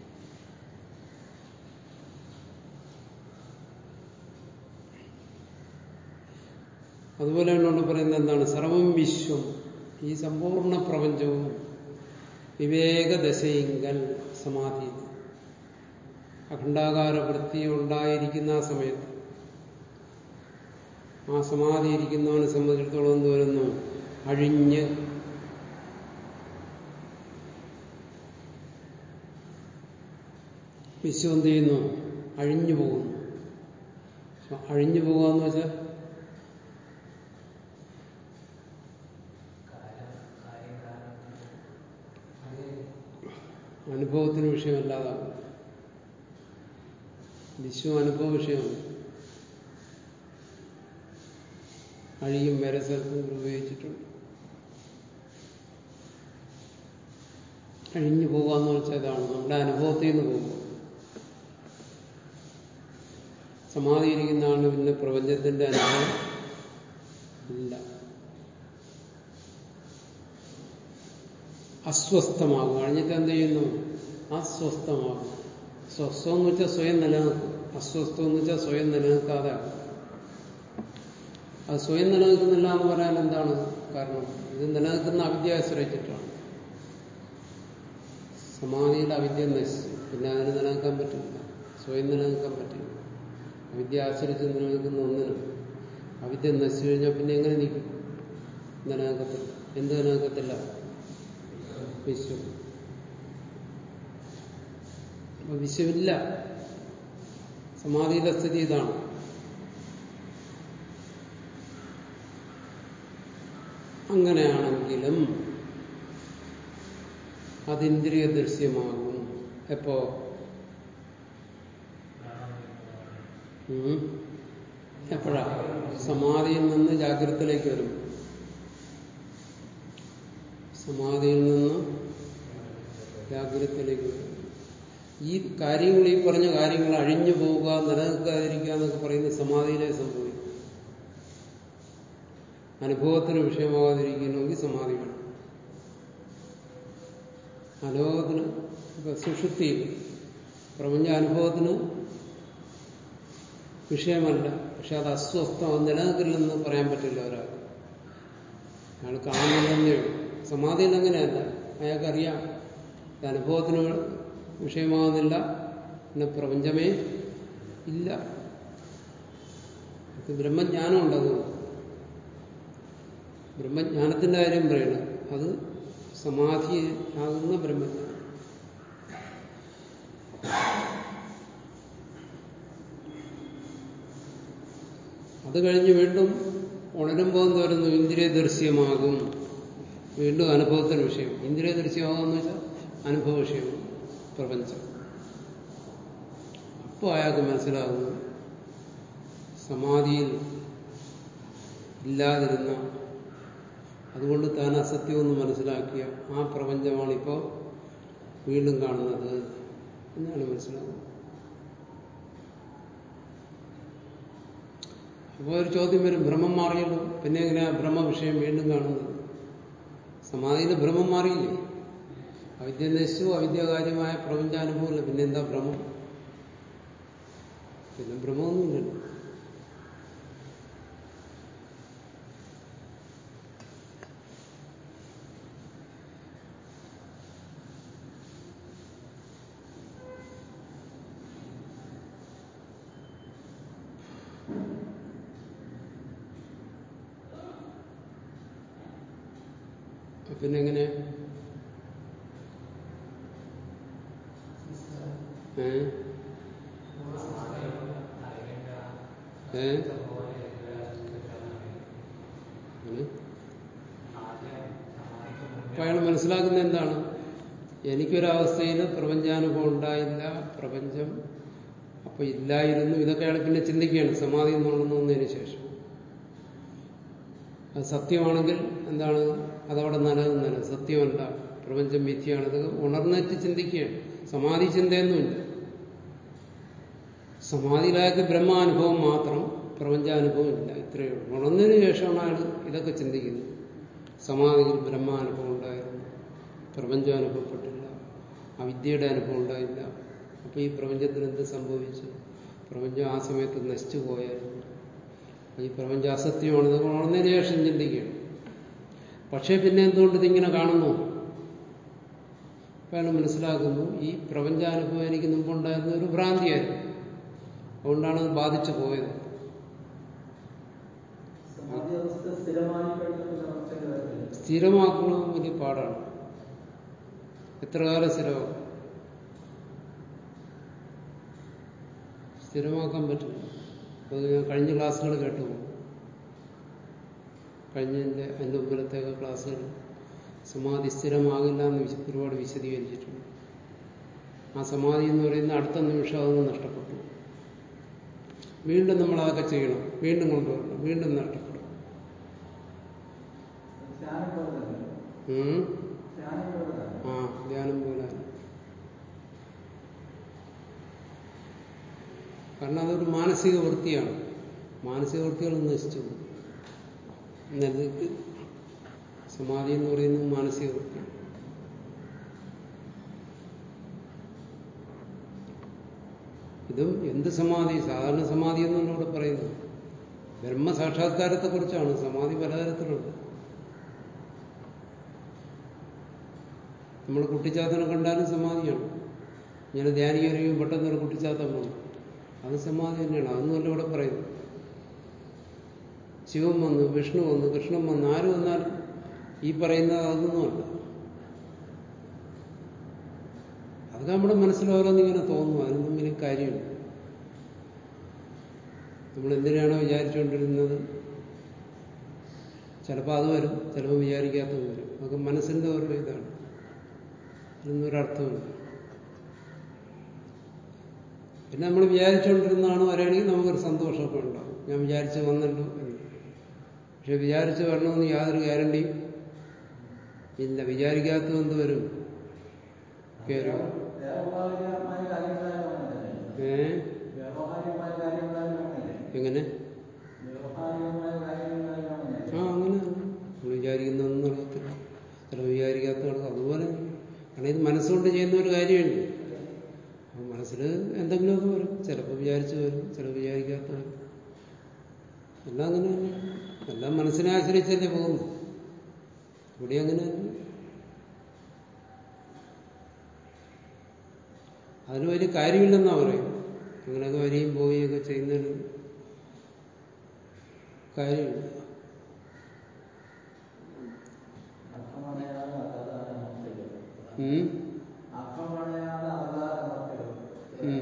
അതുപോലെ എന്നോട് പറയുന്നത് എന്താണ് സർവം വിശ്വം ഈ സമ്പൂർണ്ണ പ്രപഞ്ചവും വിവേകദശയിങ്കൽ സമാധി അഖണ്ഡാകാര വൃത്തി ഉണ്ടായിരിക്കുന്ന ആ സമയത്ത് ആ സമാധി ഇരിക്കുന്നവനെ സംബന്ധിച്ചിടത്തോളം എന്ത് വരുന്നു അഴിഞ്ഞ് വിശ്വം എന്ത് ചെയ്യുന്നു അഴിഞ്ഞു പോകുന്നു അഴിഞ്ഞു പോകുക എന്ന് വെച്ചാൽ അനുഭവത്തിന് വിഷയമല്ലാതാകും വിശ്വം അനുഭവ വിഷയമാണ് അഴിയും വേറെ സ്ഥലത്തും ഉപയോഗിച്ചിട്ടുണ്ട് അഴിഞ്ഞു പോകുക എന്ന് വെച്ചാൽ ഇതാണ് നമ്മുടെ അനുഭവത്തിൽ നിന്ന് പോകുക സമാധിയിരിക്കുന്നതാണ് പിന്നെ പ്രപഞ്ചത്തിന്റെ അനുഭവം ഇല്ല അസ്വസ്ഥമാകും അഴിഞ്ഞിട്ട് എന്ത് ചെയ്യുന്നു അസ്വസ്ഥമാകും സ്വസ്ഥം എന്ന് വെച്ചാൽ സ്വയം നിലനിൽക്കും അസ്വസ്ഥം എന്ന് വെച്ചാൽ സ്വയം നിലനിൽക്കാതെ ആകും അത് സ്വയം നിലനിൽക്കുന്നില്ല എന്ന് പറയാൻ എന്താണ് കാരണം ഇത് നിലനിൽക്കുന്ന അവിദ്യ ആശ്രയിച്ചിട്ടാണ് സമാധിയിൽ അവിദ്യ നശിച്ചു പിന്നെ അതിന് നിലനിൽക്കാൻ പറ്റില്ല സ്വയം നിലനിൽക്കാൻ പറ്റില്ല അവിദ്യ ആശ്രയിച്ച് നിലനിൽക്കുന്ന ഒന്നിനും അവിദ്യ നശിച്ചു കഴിഞ്ഞാൽ പിന്നെ എങ്ങനെ നിൽക്കും നിലനിൽക്കത്തില്ല എന്ത് നിലനിൽക്കത്തില്ല വിശ്വം അപ്പൊ വിശ്വമില്ല സമാധിയുടെ സ്ഥിതി ഇതാണ് അങ്ങനെയാണെങ്കിലും അത് ഇന്ദ്രിയ ദൃശ്യമാകും എപ്പോ ഉം? എപ്പോഴാ സമാധിയിൽ നിന്ന് ജാഗ്രതത്തിലേക്ക് വരും സമാധിയിൽ നിന്ന് ജാഗ്രതത്തിലേക്ക് വരും ഈ കാര്യങ്ങൾ ഈ പറഞ്ഞ കാര്യങ്ങൾ അഴിഞ്ഞു പോവുക നിലനിൽക്കാതിരിക്കുക എന്നൊക്കെ പറയുന്നത് സമാധിയിലേ സംഭവിക്കും അനുഭവത്തിന് വിഷയമാകാതിരിക്കണമെങ്കിൽ സമാധി വേണം അനുഭവത്തിന് ഇപ്പൊ സുഷുപ്തിയിൽ പ്രപഞ്ച അനുഭവത്തിന് വിഷയമല്ല പക്ഷെ അത് അസ്വസ്ഥം അത് നിലനിൽക്കില്ലെന്ന് പറയാൻ പറ്റില്ല ഒരാൾ അയാൾ കാണുന്നില്ലെന്നേ ഉള്ളൂ സമാധിയിൽ അങ്ങനെയല്ല അയാൾക്കറിയാം ഇത് അനുഭവത്തിന് വിഷയമാകുന്നില്ല പിന്നെ പ്രപഞ്ചമേ ഇല്ല ഇത് ബ്രഹ്മജ്ഞാനം ഉണ്ടതുകൊണ്ട് ബ്രഹ്മജ്ഞാനത്തിന്റെ കാര്യം പറയണം അത് സമാധി ആകുന്ന ബ്രഹ്മജ്ഞാനം അത് കഴിഞ്ഞ് വീണ്ടും ഉണരുമ്പോൾ എന്ത് വരുന്നു ഇന്ദ്രിയ ദൃശ്യമാകും വീണ്ടും അനുഭവത്തിന് വിഷയം ഇന്ദ്രിയ ദൃശ്യമാകുമെന്ന് വെച്ചാൽ അനുഭവ വിഷയം പ്രപഞ്ചം അപ്പോൾ അയാൾക്ക് മനസ്സിലാകുന്നു സമാധിയിൽ ഇല്ലാതിരുന്ന അതുകൊണ്ട് താൻ അസത്യമെന്ന് മനസ്സിലാക്കിയ ആ പ്രപഞ്ചമാണിപ്പോൾ വീണ്ടും കാണുന്നത് എന്നാണ് മനസ്സിലാകുന്നത് അപ്പോൾ ഒരു ചോദ്യം വരും ഭ്രമം മാറിയല്ലോ പിന്നെ എങ്ങനെയാ ഭ്രമ വിഷയം വീണ്ടും കാണുന്നത് സമാധിയിൽ ഭ്രമം മാറിയില്ലേ അവിദ്യ നശിച്ചു അവിദ്യാകാര്യമായ പ്രപഞ്ചാനുഭവമില്ല പിന്നെ എന്താ ഭ്രമം പിന്നെ ഭ്രമമൊന്നുമില്ലല്ലോ പിന്നെ എങ്ങനെ ഏ ഏ അങ്ങനെ? അപ്പൊ അയാൾ മനസ്സിലാക്കുന്ന എന്താണ് എനിക്കൊരവസ്ഥയിൽ പ്രപഞ്ചാനുഭവം ഉണ്ടായില്ല പ്രപഞ്ചം അപ്പൊ ഇല്ലായിരുന്നു ഇതൊക്കെ അയാൾ പിന്നെ ചിന്തിക്കുകയാണ് സമാധി എന്നുള്ളതിന് ശേഷം അത് സത്യമാണെങ്കിൽ എന്താണ് അതവിടെ നിലനിന്നല്ല സത്യമല്ല പ്രപഞ്ചം മിഥ്യയാണ് ഇത് ഉണർന്നിട്ട് ചിന്തിക്കുകയാണ് സമാധി ചിന്തയൊന്നുമില്ല സമാധിയിലായ ബ്രഹ്മാനുഭവം മാത്രം പ്രപഞ്ചാനുഭവം ഇല്ല ഇത്രയേ ഉള്ളൂ ഉണർന്നതിന് ശേഷമാണ് അയാൾ ഇതൊക്കെ ചിന്തിക്കുന്നത് സമാധിയിൽ ബ്രഹ്മാനുഭവം ഉണ്ടായിരുന്നു പ്രപഞ്ചം അനുഭവപ്പെട്ടില്ല അവിദ്യയുടെ അനുഭവം ഉണ്ടായില്ല അപ്പൊ ഈ പ്രപഞ്ചത്തിന് എന്ത് സംഭവിച്ചു പ്രപഞ്ചം ആ സമയത്ത് നശിച്ചു പോയായിരുന്നു ഈ പ്രപഞ്ചം അസത്യമാണ് ഇത് ഉണർന്നതിന് ശേഷം ചിന്തിക്കുകയാണ് പക്ഷേ പിന്നെ എന്തുകൊണ്ട് ഇതിങ്ങനെ കാണുന്നു അയാൾ മനസ്സിലാക്കുന്നു ഈ പ്രപഞ്ചാനുഭവം എനിക്ക് മുമ്പുണ്ടായിരുന്ന ഒരു ഭ്രാന്തിയായിരുന്നു അതുകൊണ്ടാണ് അത് ബാധിച്ചു പോയത് സമാധി അവസ്ഥ സ്ഥിരമായി കഴിഞ്ഞാൽ പിന്നെ അവസ്ഥയുടെ കാര്യമില്ല. സ്ഥിരമാക്കുന്നത് വലിയ പാടാണ് എത്ര കാലം സ്ഥിരമാക്കും സ്ഥിരമാക്കാൻ പറ്റില്ല അത് ഞാൻ കഴിഞ്ഞ ക്ലാസ്സുകൾ കേട്ടു കഴിഞ്ഞതിൻ്റെ അതിൻ്റെ മുമ്പിലത്തേക്ക് ക്ലാസ്സുകൾ സമാധി സ്ഥിരമാകില്ല എന്ന് വിശ- ഒരുപാട് വിശദീകരിച്ചിട്ടുണ്ട് ആ സമാധി എന്ന് പറയുന്ന അടുത്ത നിമിഷം അതൊന്ന് നഷ്ടപ്പെട്ടു വീണ്ടും നമ്മൾ അതൊക്കെ ചെയ്യണം വീണ്ടും കൊണ്ടുവരണം വീണ്ടും നഷ്ടപ്പെടും ധ്യാനം പോലെ തന്നെ ഉം. ധ്യാനം പോലെ തന്നെ ആ ധ്യാനം പോലെ കാരണം അതൊരു മാനസിക വൃത്തിയാണ് മാനസിക വൃത്തികൾ നശിച്ചു പോകും. എന്നത് സമാധി എന്ന് പറയുന്നത് മാനസിക വൃത്തി ഇതും എന്ത് സമാധി സാധാരണ സമാധി എന്നല്ല ഇവിടെ പറയുന്നത് ബ്രഹ്മസാക്ഷാത്കാരത്തെക്കുറിച്ചാണ് സമാധി പലതരത്തിലുണ്ട് നമ്മൾ കുട്ടിച്ചാത്തനെ കണ്ടാലും സമാധിയാണ് ഇങ്ങനെ ധ്യാനിക്കുകയും പെട്ടെന്ന് ഒരു കുട്ടിച്ചാത്തം വന്നു അത് സമാധി തന്നെയാണ് അതൊന്നുമല്ല ഇവിടെ പറയുന്നത് ശിവൻ വന്നു വിഷ്ണു വന്നു കൃഷ്ണൻ വന്നു ആര് വന്നാലും ഈ പറയുന്നത് അതൊന്നുമല്ല അതൊക്കെ നമ്മുടെ മനസ്സിൽ ഓരോന്നിങ്ങനെ തോന്നുന്നു അതിനൊന്നും വലിയ കാര്യമില്ല നമ്മൾ എന്തിനാണോ വിചാരിച്ചുകൊണ്ടിരുന്നത് ചിലപ്പോൾ അത് വരും ചിലപ്പോൾ വിചാരിക്കാത്തത് വരും അതൊക്കെ മനസ്സിന്റെ ഓരോ ഇതാണ് ഇതിനൊന്നും ഒരർത്ഥമില്ല പിന്നെ നമ്മൾ വിചാരിച്ചുകൊണ്ടിരുന്നതാണ് വരികയാണെങ്കിൽ നമുക്കൊരു സന്തോഷമൊക്കെ ഉണ്ടാവും ഞാൻ വിചാരിച്ച് വന്നല്ലോ എന്ന് പക്ഷെ വിചാരിച്ച് വരണമെന്ന് യാതൊരു ഗ്യാരണ്ടിയും ഇല്ല വിചാരിക്കാത്തത് എന്ത് വരും കയറി വ്യാവഹാരികമായ കാര്യങ്ങളായാലും അങ്ങനെ ഏ വ്യാവഹാരികമായ കാര്യങ്ങളായാലും അങ്ങനെ എങ്ങനെ വ്യാവഹാരികമായ കാര്യങ്ങളായാലും അങ്ങനെ ആ അങ്ങനെ തന്നെ. നമ്മൾ വിചാരിക്കുന്നൊന്നും നടക്കത്തില്ല ചില വിചാരിക്കാത്ത നടക്കും അതുപോലെ തന്നെ. കാരണം ഇത് മനസ്സുകൊണ്ട് ചെയ്യുന്ന ഒരു കാര്യമുണ്ട് അപ്പൊ മനസ്സിൽ എന്തെങ്കിലുമൊക്കെ വരും ചിലപ്പോൾ വിചാരിച്ച് വരും ചിലപ്പോൾ വിചാരിക്കാത്ത വരും എല്ലാം അങ്ങനെ തന്നെയാണ് എല്ലാം മനസ്സിനെ ആശ്രയിച്ചല്ലേ പോകുന്നു ഇവിടെ അങ്ങനെ തന്നെ അതിന് വലിയ കാര്യമില്ലെന്നാ പറയും അങ്ങനെയൊക്കെ വരികയും പോവുകയൊക്കെ ചെയ്യുന്നതിന് കാര്യമില്ല അർത്ഥമണയാതെ അതാതാണ് അവസ്ഥകൾ ഉം? അർത്ഥമണയാതെ അതാതാണ് അവസ്ഥകൾ ഉം.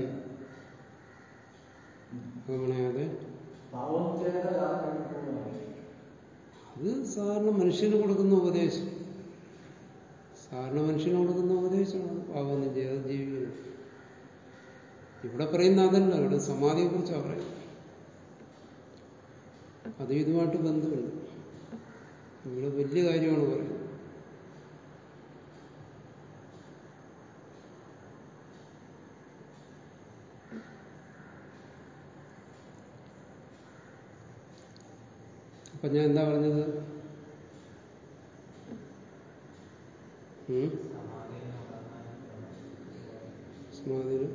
അങ്ങനെയാതെ പാവം ചെയ്ത യാത്രകൾ പോകുന്നു അത് സാധാരണ മനുഷ്യന് കൊടുക്കുന്ന ഉപദേശം സാധാരണ മനുഷ്യന് കൊടുക്കുന്ന ഉപദേശമാണ് പാവമൊന്നും ചെയ്യാതെ ജീവിക്കുന്നത് ഇവിടെ പറയുന്ന അതല്ല ഇവിടെ സമാധിയെ കുറിച്ചാണ് പറയുന്നത് അത് ഇതുമായിട്ട് ബന്ധമുണ്ട് ഇവിടെ വലിയ കാര്യമാണ് പറയുന്നത് അപ്പൊ ഞാൻ എന്താ പറഞ്ഞത് ഉം? സമാധി എന്ന് പറഞ്ഞാൽ സമാധിയിൽ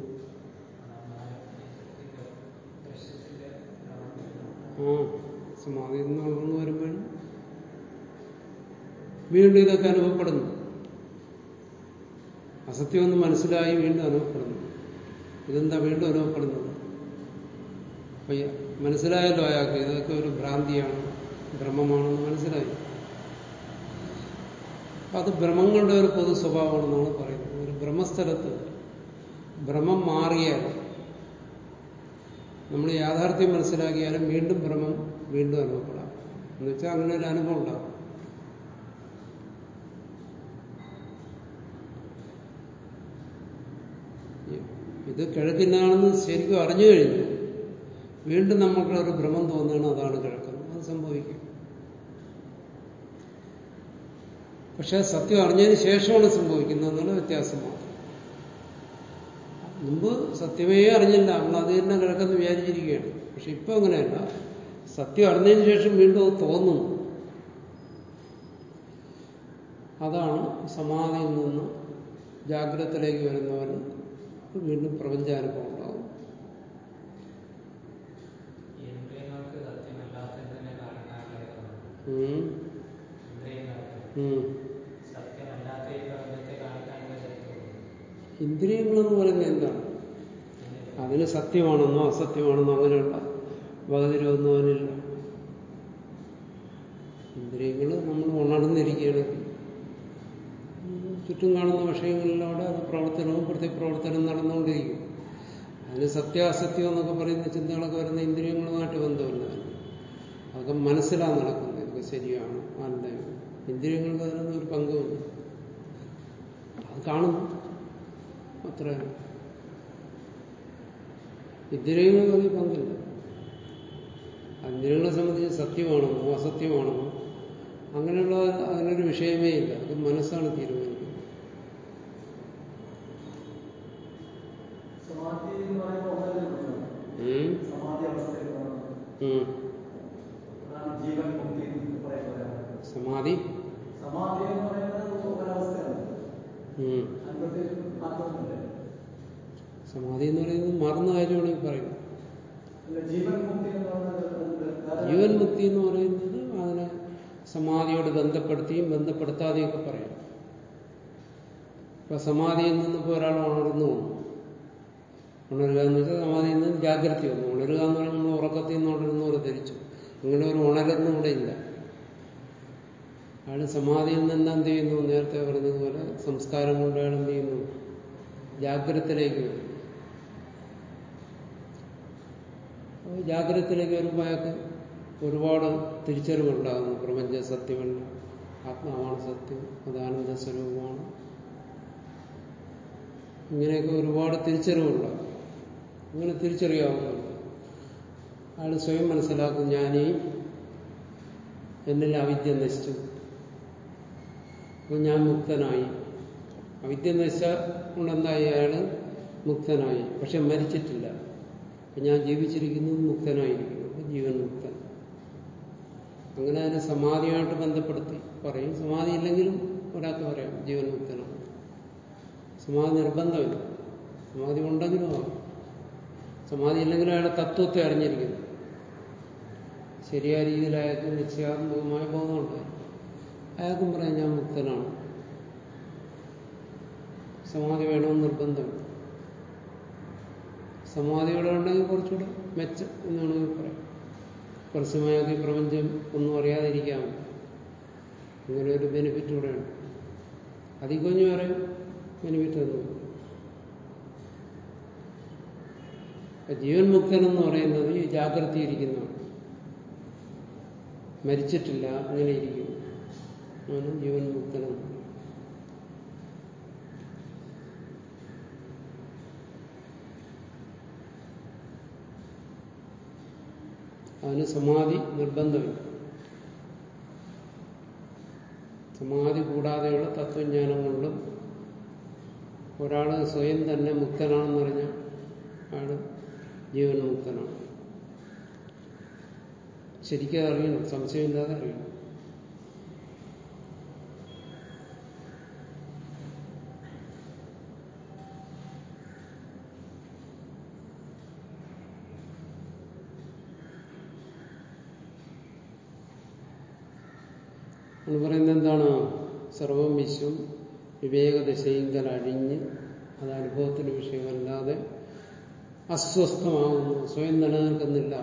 ദൃശ്യത്തിന്റെ ആ സമാധി എന്നുള്ളതെന്ന് വരുമ്പോൾ വീണ്ടും ഇതൊക്കെ അനുഭവപ്പെടുന്നു അസത്യമെന്ന് മനസ്സിലായി വീണ്ടും അനുഭവപ്പെടുന്നു ഇതെന്താ വീണ്ടും അനുഭവപ്പെടുന്നത് അപ്പൊ ഈ മനസ്സിലായല്ലോ അയാൾക്ക് ഇതൊക്കെ ഒരു ഭ്രാന്തിയാണ് ഭ്രമമാണെന്ന് മനസ്സിലായി അപ്പൊ അത് ഭ്രമങ്ങളുടെ ഒരു പൊതു സ്വഭാവമാണെന്നാണ് പറയുന്നത് ഒരു ഭ്രമസ്ഥലത്ത് ഭ്രമം മാറിയാൽ നമ്മൾ യാഥാർത്ഥ്യം മനസ്സിലാക്കിയാലും വീണ്ടും ഭ്രമം വീണ്ടും അനുഭവപ്പെടാം എന്ന് വെച്ചാൽ അങ്ങനെ ഒരു അനുഭവം ഉണ്ടാവും ഇത് കിഴക്കിനാണെന്ന് ശരിക്കും അറിഞ്ഞു കഴിഞ്ഞു വീണ്ടും നമുക്ക് ഒരു ഭ്രമം തോന്നുകയാണ് അതാണ് കിഴക്കെന്ന് അത് സംഭവിക്കും പക്ഷെ സത്യം അറിഞ്ഞതിന് ശേഷമാണ് സംഭവിക്കുന്നത് എന്നുള്ള വ്യത്യാസം മാത്രം മുമ്പ് സത്യമേ അറിഞ്ഞില്ല നമ്മൾ അത് തന്നെ കിഴക്കെന്ന് വിചാരിച്ചിരിക്കുകയാണ് പക്ഷെ ഇപ്പൊ അങ്ങനെയല്ല സത്യം അറിഞ്ഞതിന് ശേഷം വീണ്ടും അത് തോന്നുന്നു അതാണ് സമാധിയിൽ നിന്ന് ജാഗ്രതത്തിലേക്ക് വരുന്നവന് വീണ്ടും പ്രപഞ്ചാനുഭവം ഉണ്ടാവും ഇന്ദ്രിയങ്ങൾക്ക് സത്യമല്ലാത്തതിനെ കാണിക്കാനുള്ളത് ഉം. ഇന്ദ്രിയങ്ങൾക്ക് ഉം. സത്യമല്ലാത്ത ഈ പ്രപഞ്ചത്തെ കാണിക്കാനുള്ള ശക്തിയുണ്ട് ഇന്ദ്രിയങ്ങളെന്ന് പറയുന്നത് എന്താണ് അതിന് സത്യമാണെന്നോ അസത്യമാണെന്നോ അങ്ങനെയുള്ള വകതിരൊന്നും അതിനില്ല ഇന്ദ്രിയങ്ങൾ നമ്മൾ ഉണർന്നിരിക്കുകയാണെങ്കിൽ ഉം, ചുറ്റും കാണുന്ന വിഷയങ്ങളിലൂടെ അത് പ്രവർത്തനവും പ്രതിപ്രവർത്തനവും നടന്നുകൊണ്ടിരിക്കും അതിന് സത്യാസത്യം എന്നൊക്കെ പറയുന്ന ചിന്തകളൊക്കെ വരുന്ന ഇന്ദ്രിയങ്ങളുമായിട്ട് ബന്ധമില്ല അതൊക്കെ മനസ്സിലാണ് നടക്കുന്നത് ഇതൊക്കെ ശരിയാണ് അല്ല ഇന്ദ്രിയങ്ങൾക്ക് അതിനൊന്നും ഒരു പങ്കുമില്ല അത് കാണുന്നു അത്രയാണ് ഇന്ദ്രിയങ്ങൾക്ക് അതിൽ പങ്കില്ല ഇന്ദ്രിയങ്ങളെ സംബന്ധിച്ച് സത്യമാണെന്നോ അസത്യമാണെന്നോ അങ്ങനെയുള്ള അതിനൊരു വിഷയമേ ഇല്ല അത് മനസ്സാണ് തീരുമാനിക്കുന്നത് സമാധി എന്ന് പറയുമ്പോൾ ഒന്നല്ലേ ഉള്ളൂ. ഉം. സമാധി അവസ്ഥയിൽ കാണുന്നത്. ഉം. അതാണ് ജീവൻ മുക്തി എന്ന് പറയുന്നത് സമാധി സമാധി എന്ന് പറയുന്നത് ഒരവസ്ഥയാണ് ഉം. അതിന് പ്രത്യേകിച്ച് മാറ്റമൊന്നുമില്ല സമാധി എന്ന് പറയുന്നത് മറന്ന കാര്യമാണെങ്കിൽ പറയും അല്ല, ജീവൻ മുക്തി എന്ന് പറഞ്ഞാൽ അത് ധാരാളം- ജീവൻ മുക്തി എന്ന് പറയുന്നത് അതിനെ സമാധിയോട് ബന്ധപ്പെടുത്തിയും ബന്ധപ്പെടുത്താതെയൊക്കെ പറയാം ഇപ്പൊ സമാധിയിൽ നിന്നിപ്പോൾ ഒരാൾ ഉണർന്നു വന്നു ഉണരുക എന്ന് വെച്ചാൽ സമാധിയിൽ നിന്ന് ജാഗ്രത വന്നു ഉണരുക എന്ന് പറഞ്ഞാൽ നമ്മൾ ഉറക്കത്തിൽ നിന്ന് ഉണരുന്നവരെ ധരിച്ചു അങ്ങനെ ഒരു ഉണരുന്ന ഇവിടെ ഇല്ല അയാൾ സമാധിയിൽ നിന്ന് എന്ത് ചെയ്യുന്നു നേരത്തെ പറഞ്ഞതുപോലെ സംസ്കാരം കൊണ്ട് അയാൾ എന്ത് ചെയ്യുന്നു ജാഗ്രതത്തിലേക്ക് വരും അപ്പോൾ ജാഗ്രതത്തിലേക്ക് വരുമ്പോൾ അയാൾക്ക് ഒരുപാട് തിരിച്ചറിവുണ്ടാകുന്നു പ്രപഞ്ച സത്യമല്ല ആത്മാവാണ് സത്യം അത് ആനന്ദ സ്വരൂപമാണ് ഇങ്ങനെയൊക്കെ ഒരുപാട് തിരിച്ചറിവുണ്ടാകും അങ്ങനെ തിരിച്ചറിയാവുന്നുണ്ട് അയാൾ സ്വയം മനസ്സിലാക്കും ഞാനീ എന്നിൽ അവിദ്യ നശിച്ചു അപ്പോൾ ഞാൻ മുക്തനായി അവിദ്യ നശിച്ച കൊണ്ടെന്തായി അയാൾ മുക്തനായി പക്ഷെ മരിച്ചിട്ടില്ല അപ്പൊ ഞാൻ ജീവിച്ചിരിക്കുന്നു മുക്തനായിരിക്കുന്നു അപ്പൊ ജീവൻ മുക്തൻ അങ്ങനെ അതിനെ സമാധിയായിട്ട് ബന്ധപ്പെടുത്തി പറയും സമാധി ഇല്ലെങ്കിലും ഒരാൾക്ക് പറയാം ജീവൻ മുക്തനാണ് സമാധി നിർബന്ധമില്ല സമാധി ഉണ്ടെങ്കിലും ആവാം സമാധി ഇല്ലെങ്കിലും അയാളുടെ തത്വത്തെ അറിഞ്ഞിരിക്കുന്നു ശരിയായ രീതിയിൽ അയാൾക്ക് നിശ്ചയാത്മകമായ ബോധമുണ്ട് അയാൾക്കും പറയാം ഞാൻ മുക്തനാണ് സമാധി വേണമെന്ന് നിർബന്ധമില്ല സമാധിയോടെ ഉണ്ടെങ്കിൽ കുറച്ചുകൂടെ മെച്ചം എന്ന് വേണമെങ്കിൽ പറയാം പരസ്യമായൊക്കെ ഈ പ്രപഞ്ചം ഒന്നും അറിയാതിരിക്കാം അങ്ങനെ ഒരു ബെനിഫിറ്റ് കൂടെയുണ്ട് അതിൽ കുഞ്ഞു വരെ ബെനിഫിറ്റ് ഒന്നും ജീവൻ മുക്തൻ എന്ന് പറയുന്നത് ഈ ജാഗ്രത ഇരിക്കുന്നതാണ് മരിച്ചിട്ടില്ല അങ്ങനെ ഇരിക്കുന്നു ആണ് ജീവൻ മുക്തനെന്ന് പറയുന്നത്. അതിന് സമാധി നിർബന്ധമില്ല സമാധി കൂടാതെയുള്ള തത്വജ്ഞാനം കൊണ്ടും ഒരാൾ സ്വയം തന്നെ മുക്തനാണെന്ന് പറഞ്ഞാൽ അയാൾ ജീവൻ മുക്തനാണ് ശരിക്കും അറിയണം സംശയമില്ലാതെ അറിയണം എന്ന് പറയുന്നത് എന്താണ് സർവം വിശ്വം വിവേകദശയിങ്കൽ അഴിഞ്ഞ് അത് അനുഭവത്തിന് വിഷയമല്ലാതെ അസ്വസ്ഥമാകുന്നു സ്വയം നിലനിൽക്കുന്നില്ല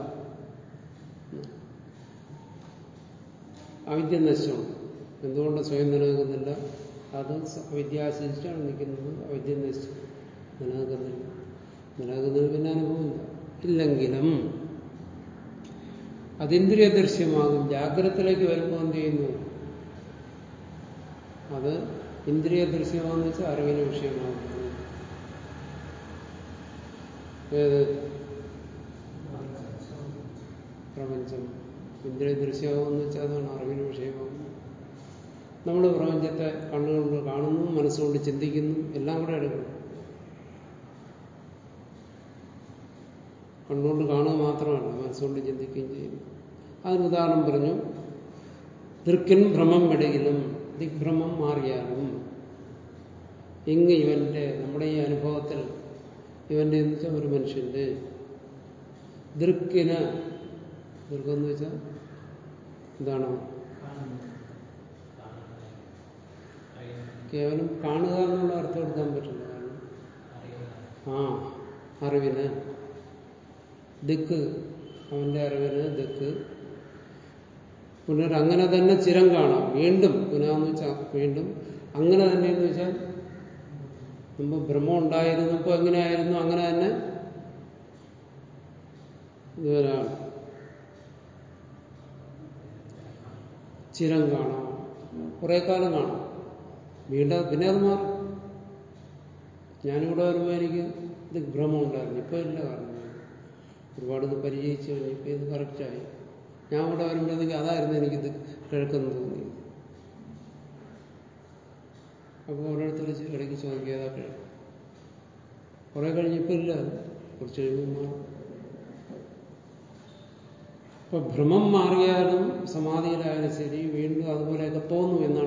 അവിദ്യ നശിച്ചുണ്ട് എന്തുകൊണ്ട് സ്വയം നിലനിൽക്കുന്നില്ല അത് വിദ്യാശിച്ചാണ് നിൽക്കുന്നത് അവിദ്യ നശിച്ചു നിലനിൽക്കുന്നില്ല നിലനിൽക്കുന്നതിന് പിന്നെ അനുഭവമില്ല ഇല്ലെങ്കിലും അതിന്ദ്രിയ ദൃശ്യമാകും ജാഗ്രതത്തിലേക്ക് വരുമ്പോൾ എന്ത് ചെയ്യുന്നു അത് ഇന്ദ്രിയ ദൃശ്യമാണെന്ന് വെച്ചാൽ അറിവിന് വിഷയമാകുന്നു ഏത് പ്രപഞ്ചം ഇന്ദ്രിയ ദൃശ്യമാകുമെന്ന് വെച്ചാൽ അതാണ് അറിവിന് വിഷയമാകുന്നു നമ്മൾ പ്രപഞ്ചത്തെ കണ്ണുകൊണ്ട് കാണുന്നു മനസ്സുകൊണ്ട് ചിന്തിക്കുന്നു എല്ലാം കൂടെ എടുക്കണം കണ്ണുകൊണ്ട് കാണുക മാത്രമല്ല മനസ്സുകൊണ്ട് ചിന്തിക്കുകയും ചെയ്യുന്നു അതിന് ഉദാഹരണം പറഞ്ഞു ദൃക്കിൻ ഭ്രമം വിടയിലും ദിഗ്ഭ്രമം മാറിയാലും ഇങ്ങ് ഇവന്റെ നമ്മുടെ ഈ അനുഭവത്തിൽ ഇവന്റെ എന്ന് വെച്ചാൽ ഒരു മനുഷ്യന്റെ ദൃക്കിന് ദൃക്കെന്ന് വെച്ചാൽ എന്താണ് കേവലം കാണുക എന്നുള്ള അർത്ഥം എടുക്കാൻ പറ്റില്ല കാരണം ആ അറിവിന് ദിക്ക് അവന്റെ അറിവിന് ദിക്ക് പുനർ അങ്ങനെ തന്നെ ചിരം കാണാം വീണ്ടും പുനഃന്ന് വെച്ചാൽ വീണ്ടും അങ്ങനെ തന്നെ എന്ന് വെച്ചാൽ മുമ്പ് ഭ്രമം ഉണ്ടായിരുന്നപ്പോൾ എങ്ങനെയായിരുന്നു അങ്ങനെ തന്നെ ഇതുവരാണ് ചിരം കാണാം കുറെ കാലം കാണാം വീണ്ടും പിന്നെ അത് മാറും ഞാനിവിടെ വരുമ്പോൾ എനിക്ക് ഇത് ഭ്രമം ഉണ്ടായിരുന്നു ഇപ്പൊ ഇല്ല കാരണം ഒരുപാട് ഇത് പരിചയിച്ചു കഴിഞ്ഞു ഇപ്പൊ ഇത് കറക്റ്റായി ഞാൻ ഇവിടെ വരുമ്പോഴത്തേക്ക് അതായിരുന്നു എനിക്കിത് കിഴക്കെന്ന് തോന്നി അപ്പോൾ ഓരോരുത്തർ ഇടയ്ക്ക് ചോദിക്കുക ഏതാ കിഴക്ക് കുറെ കഴിഞ്ഞപ്പോൾ ഇല്ല കുറച്ച് കഴിയുമ്പോൾ മാറും അപ്പൊ ഭ്രമം മാറിയാലും സമാധിയിലായാലും ശരി വീണ്ടും അതുപോലെയൊക്കെ തോന്നും എന്നാണ്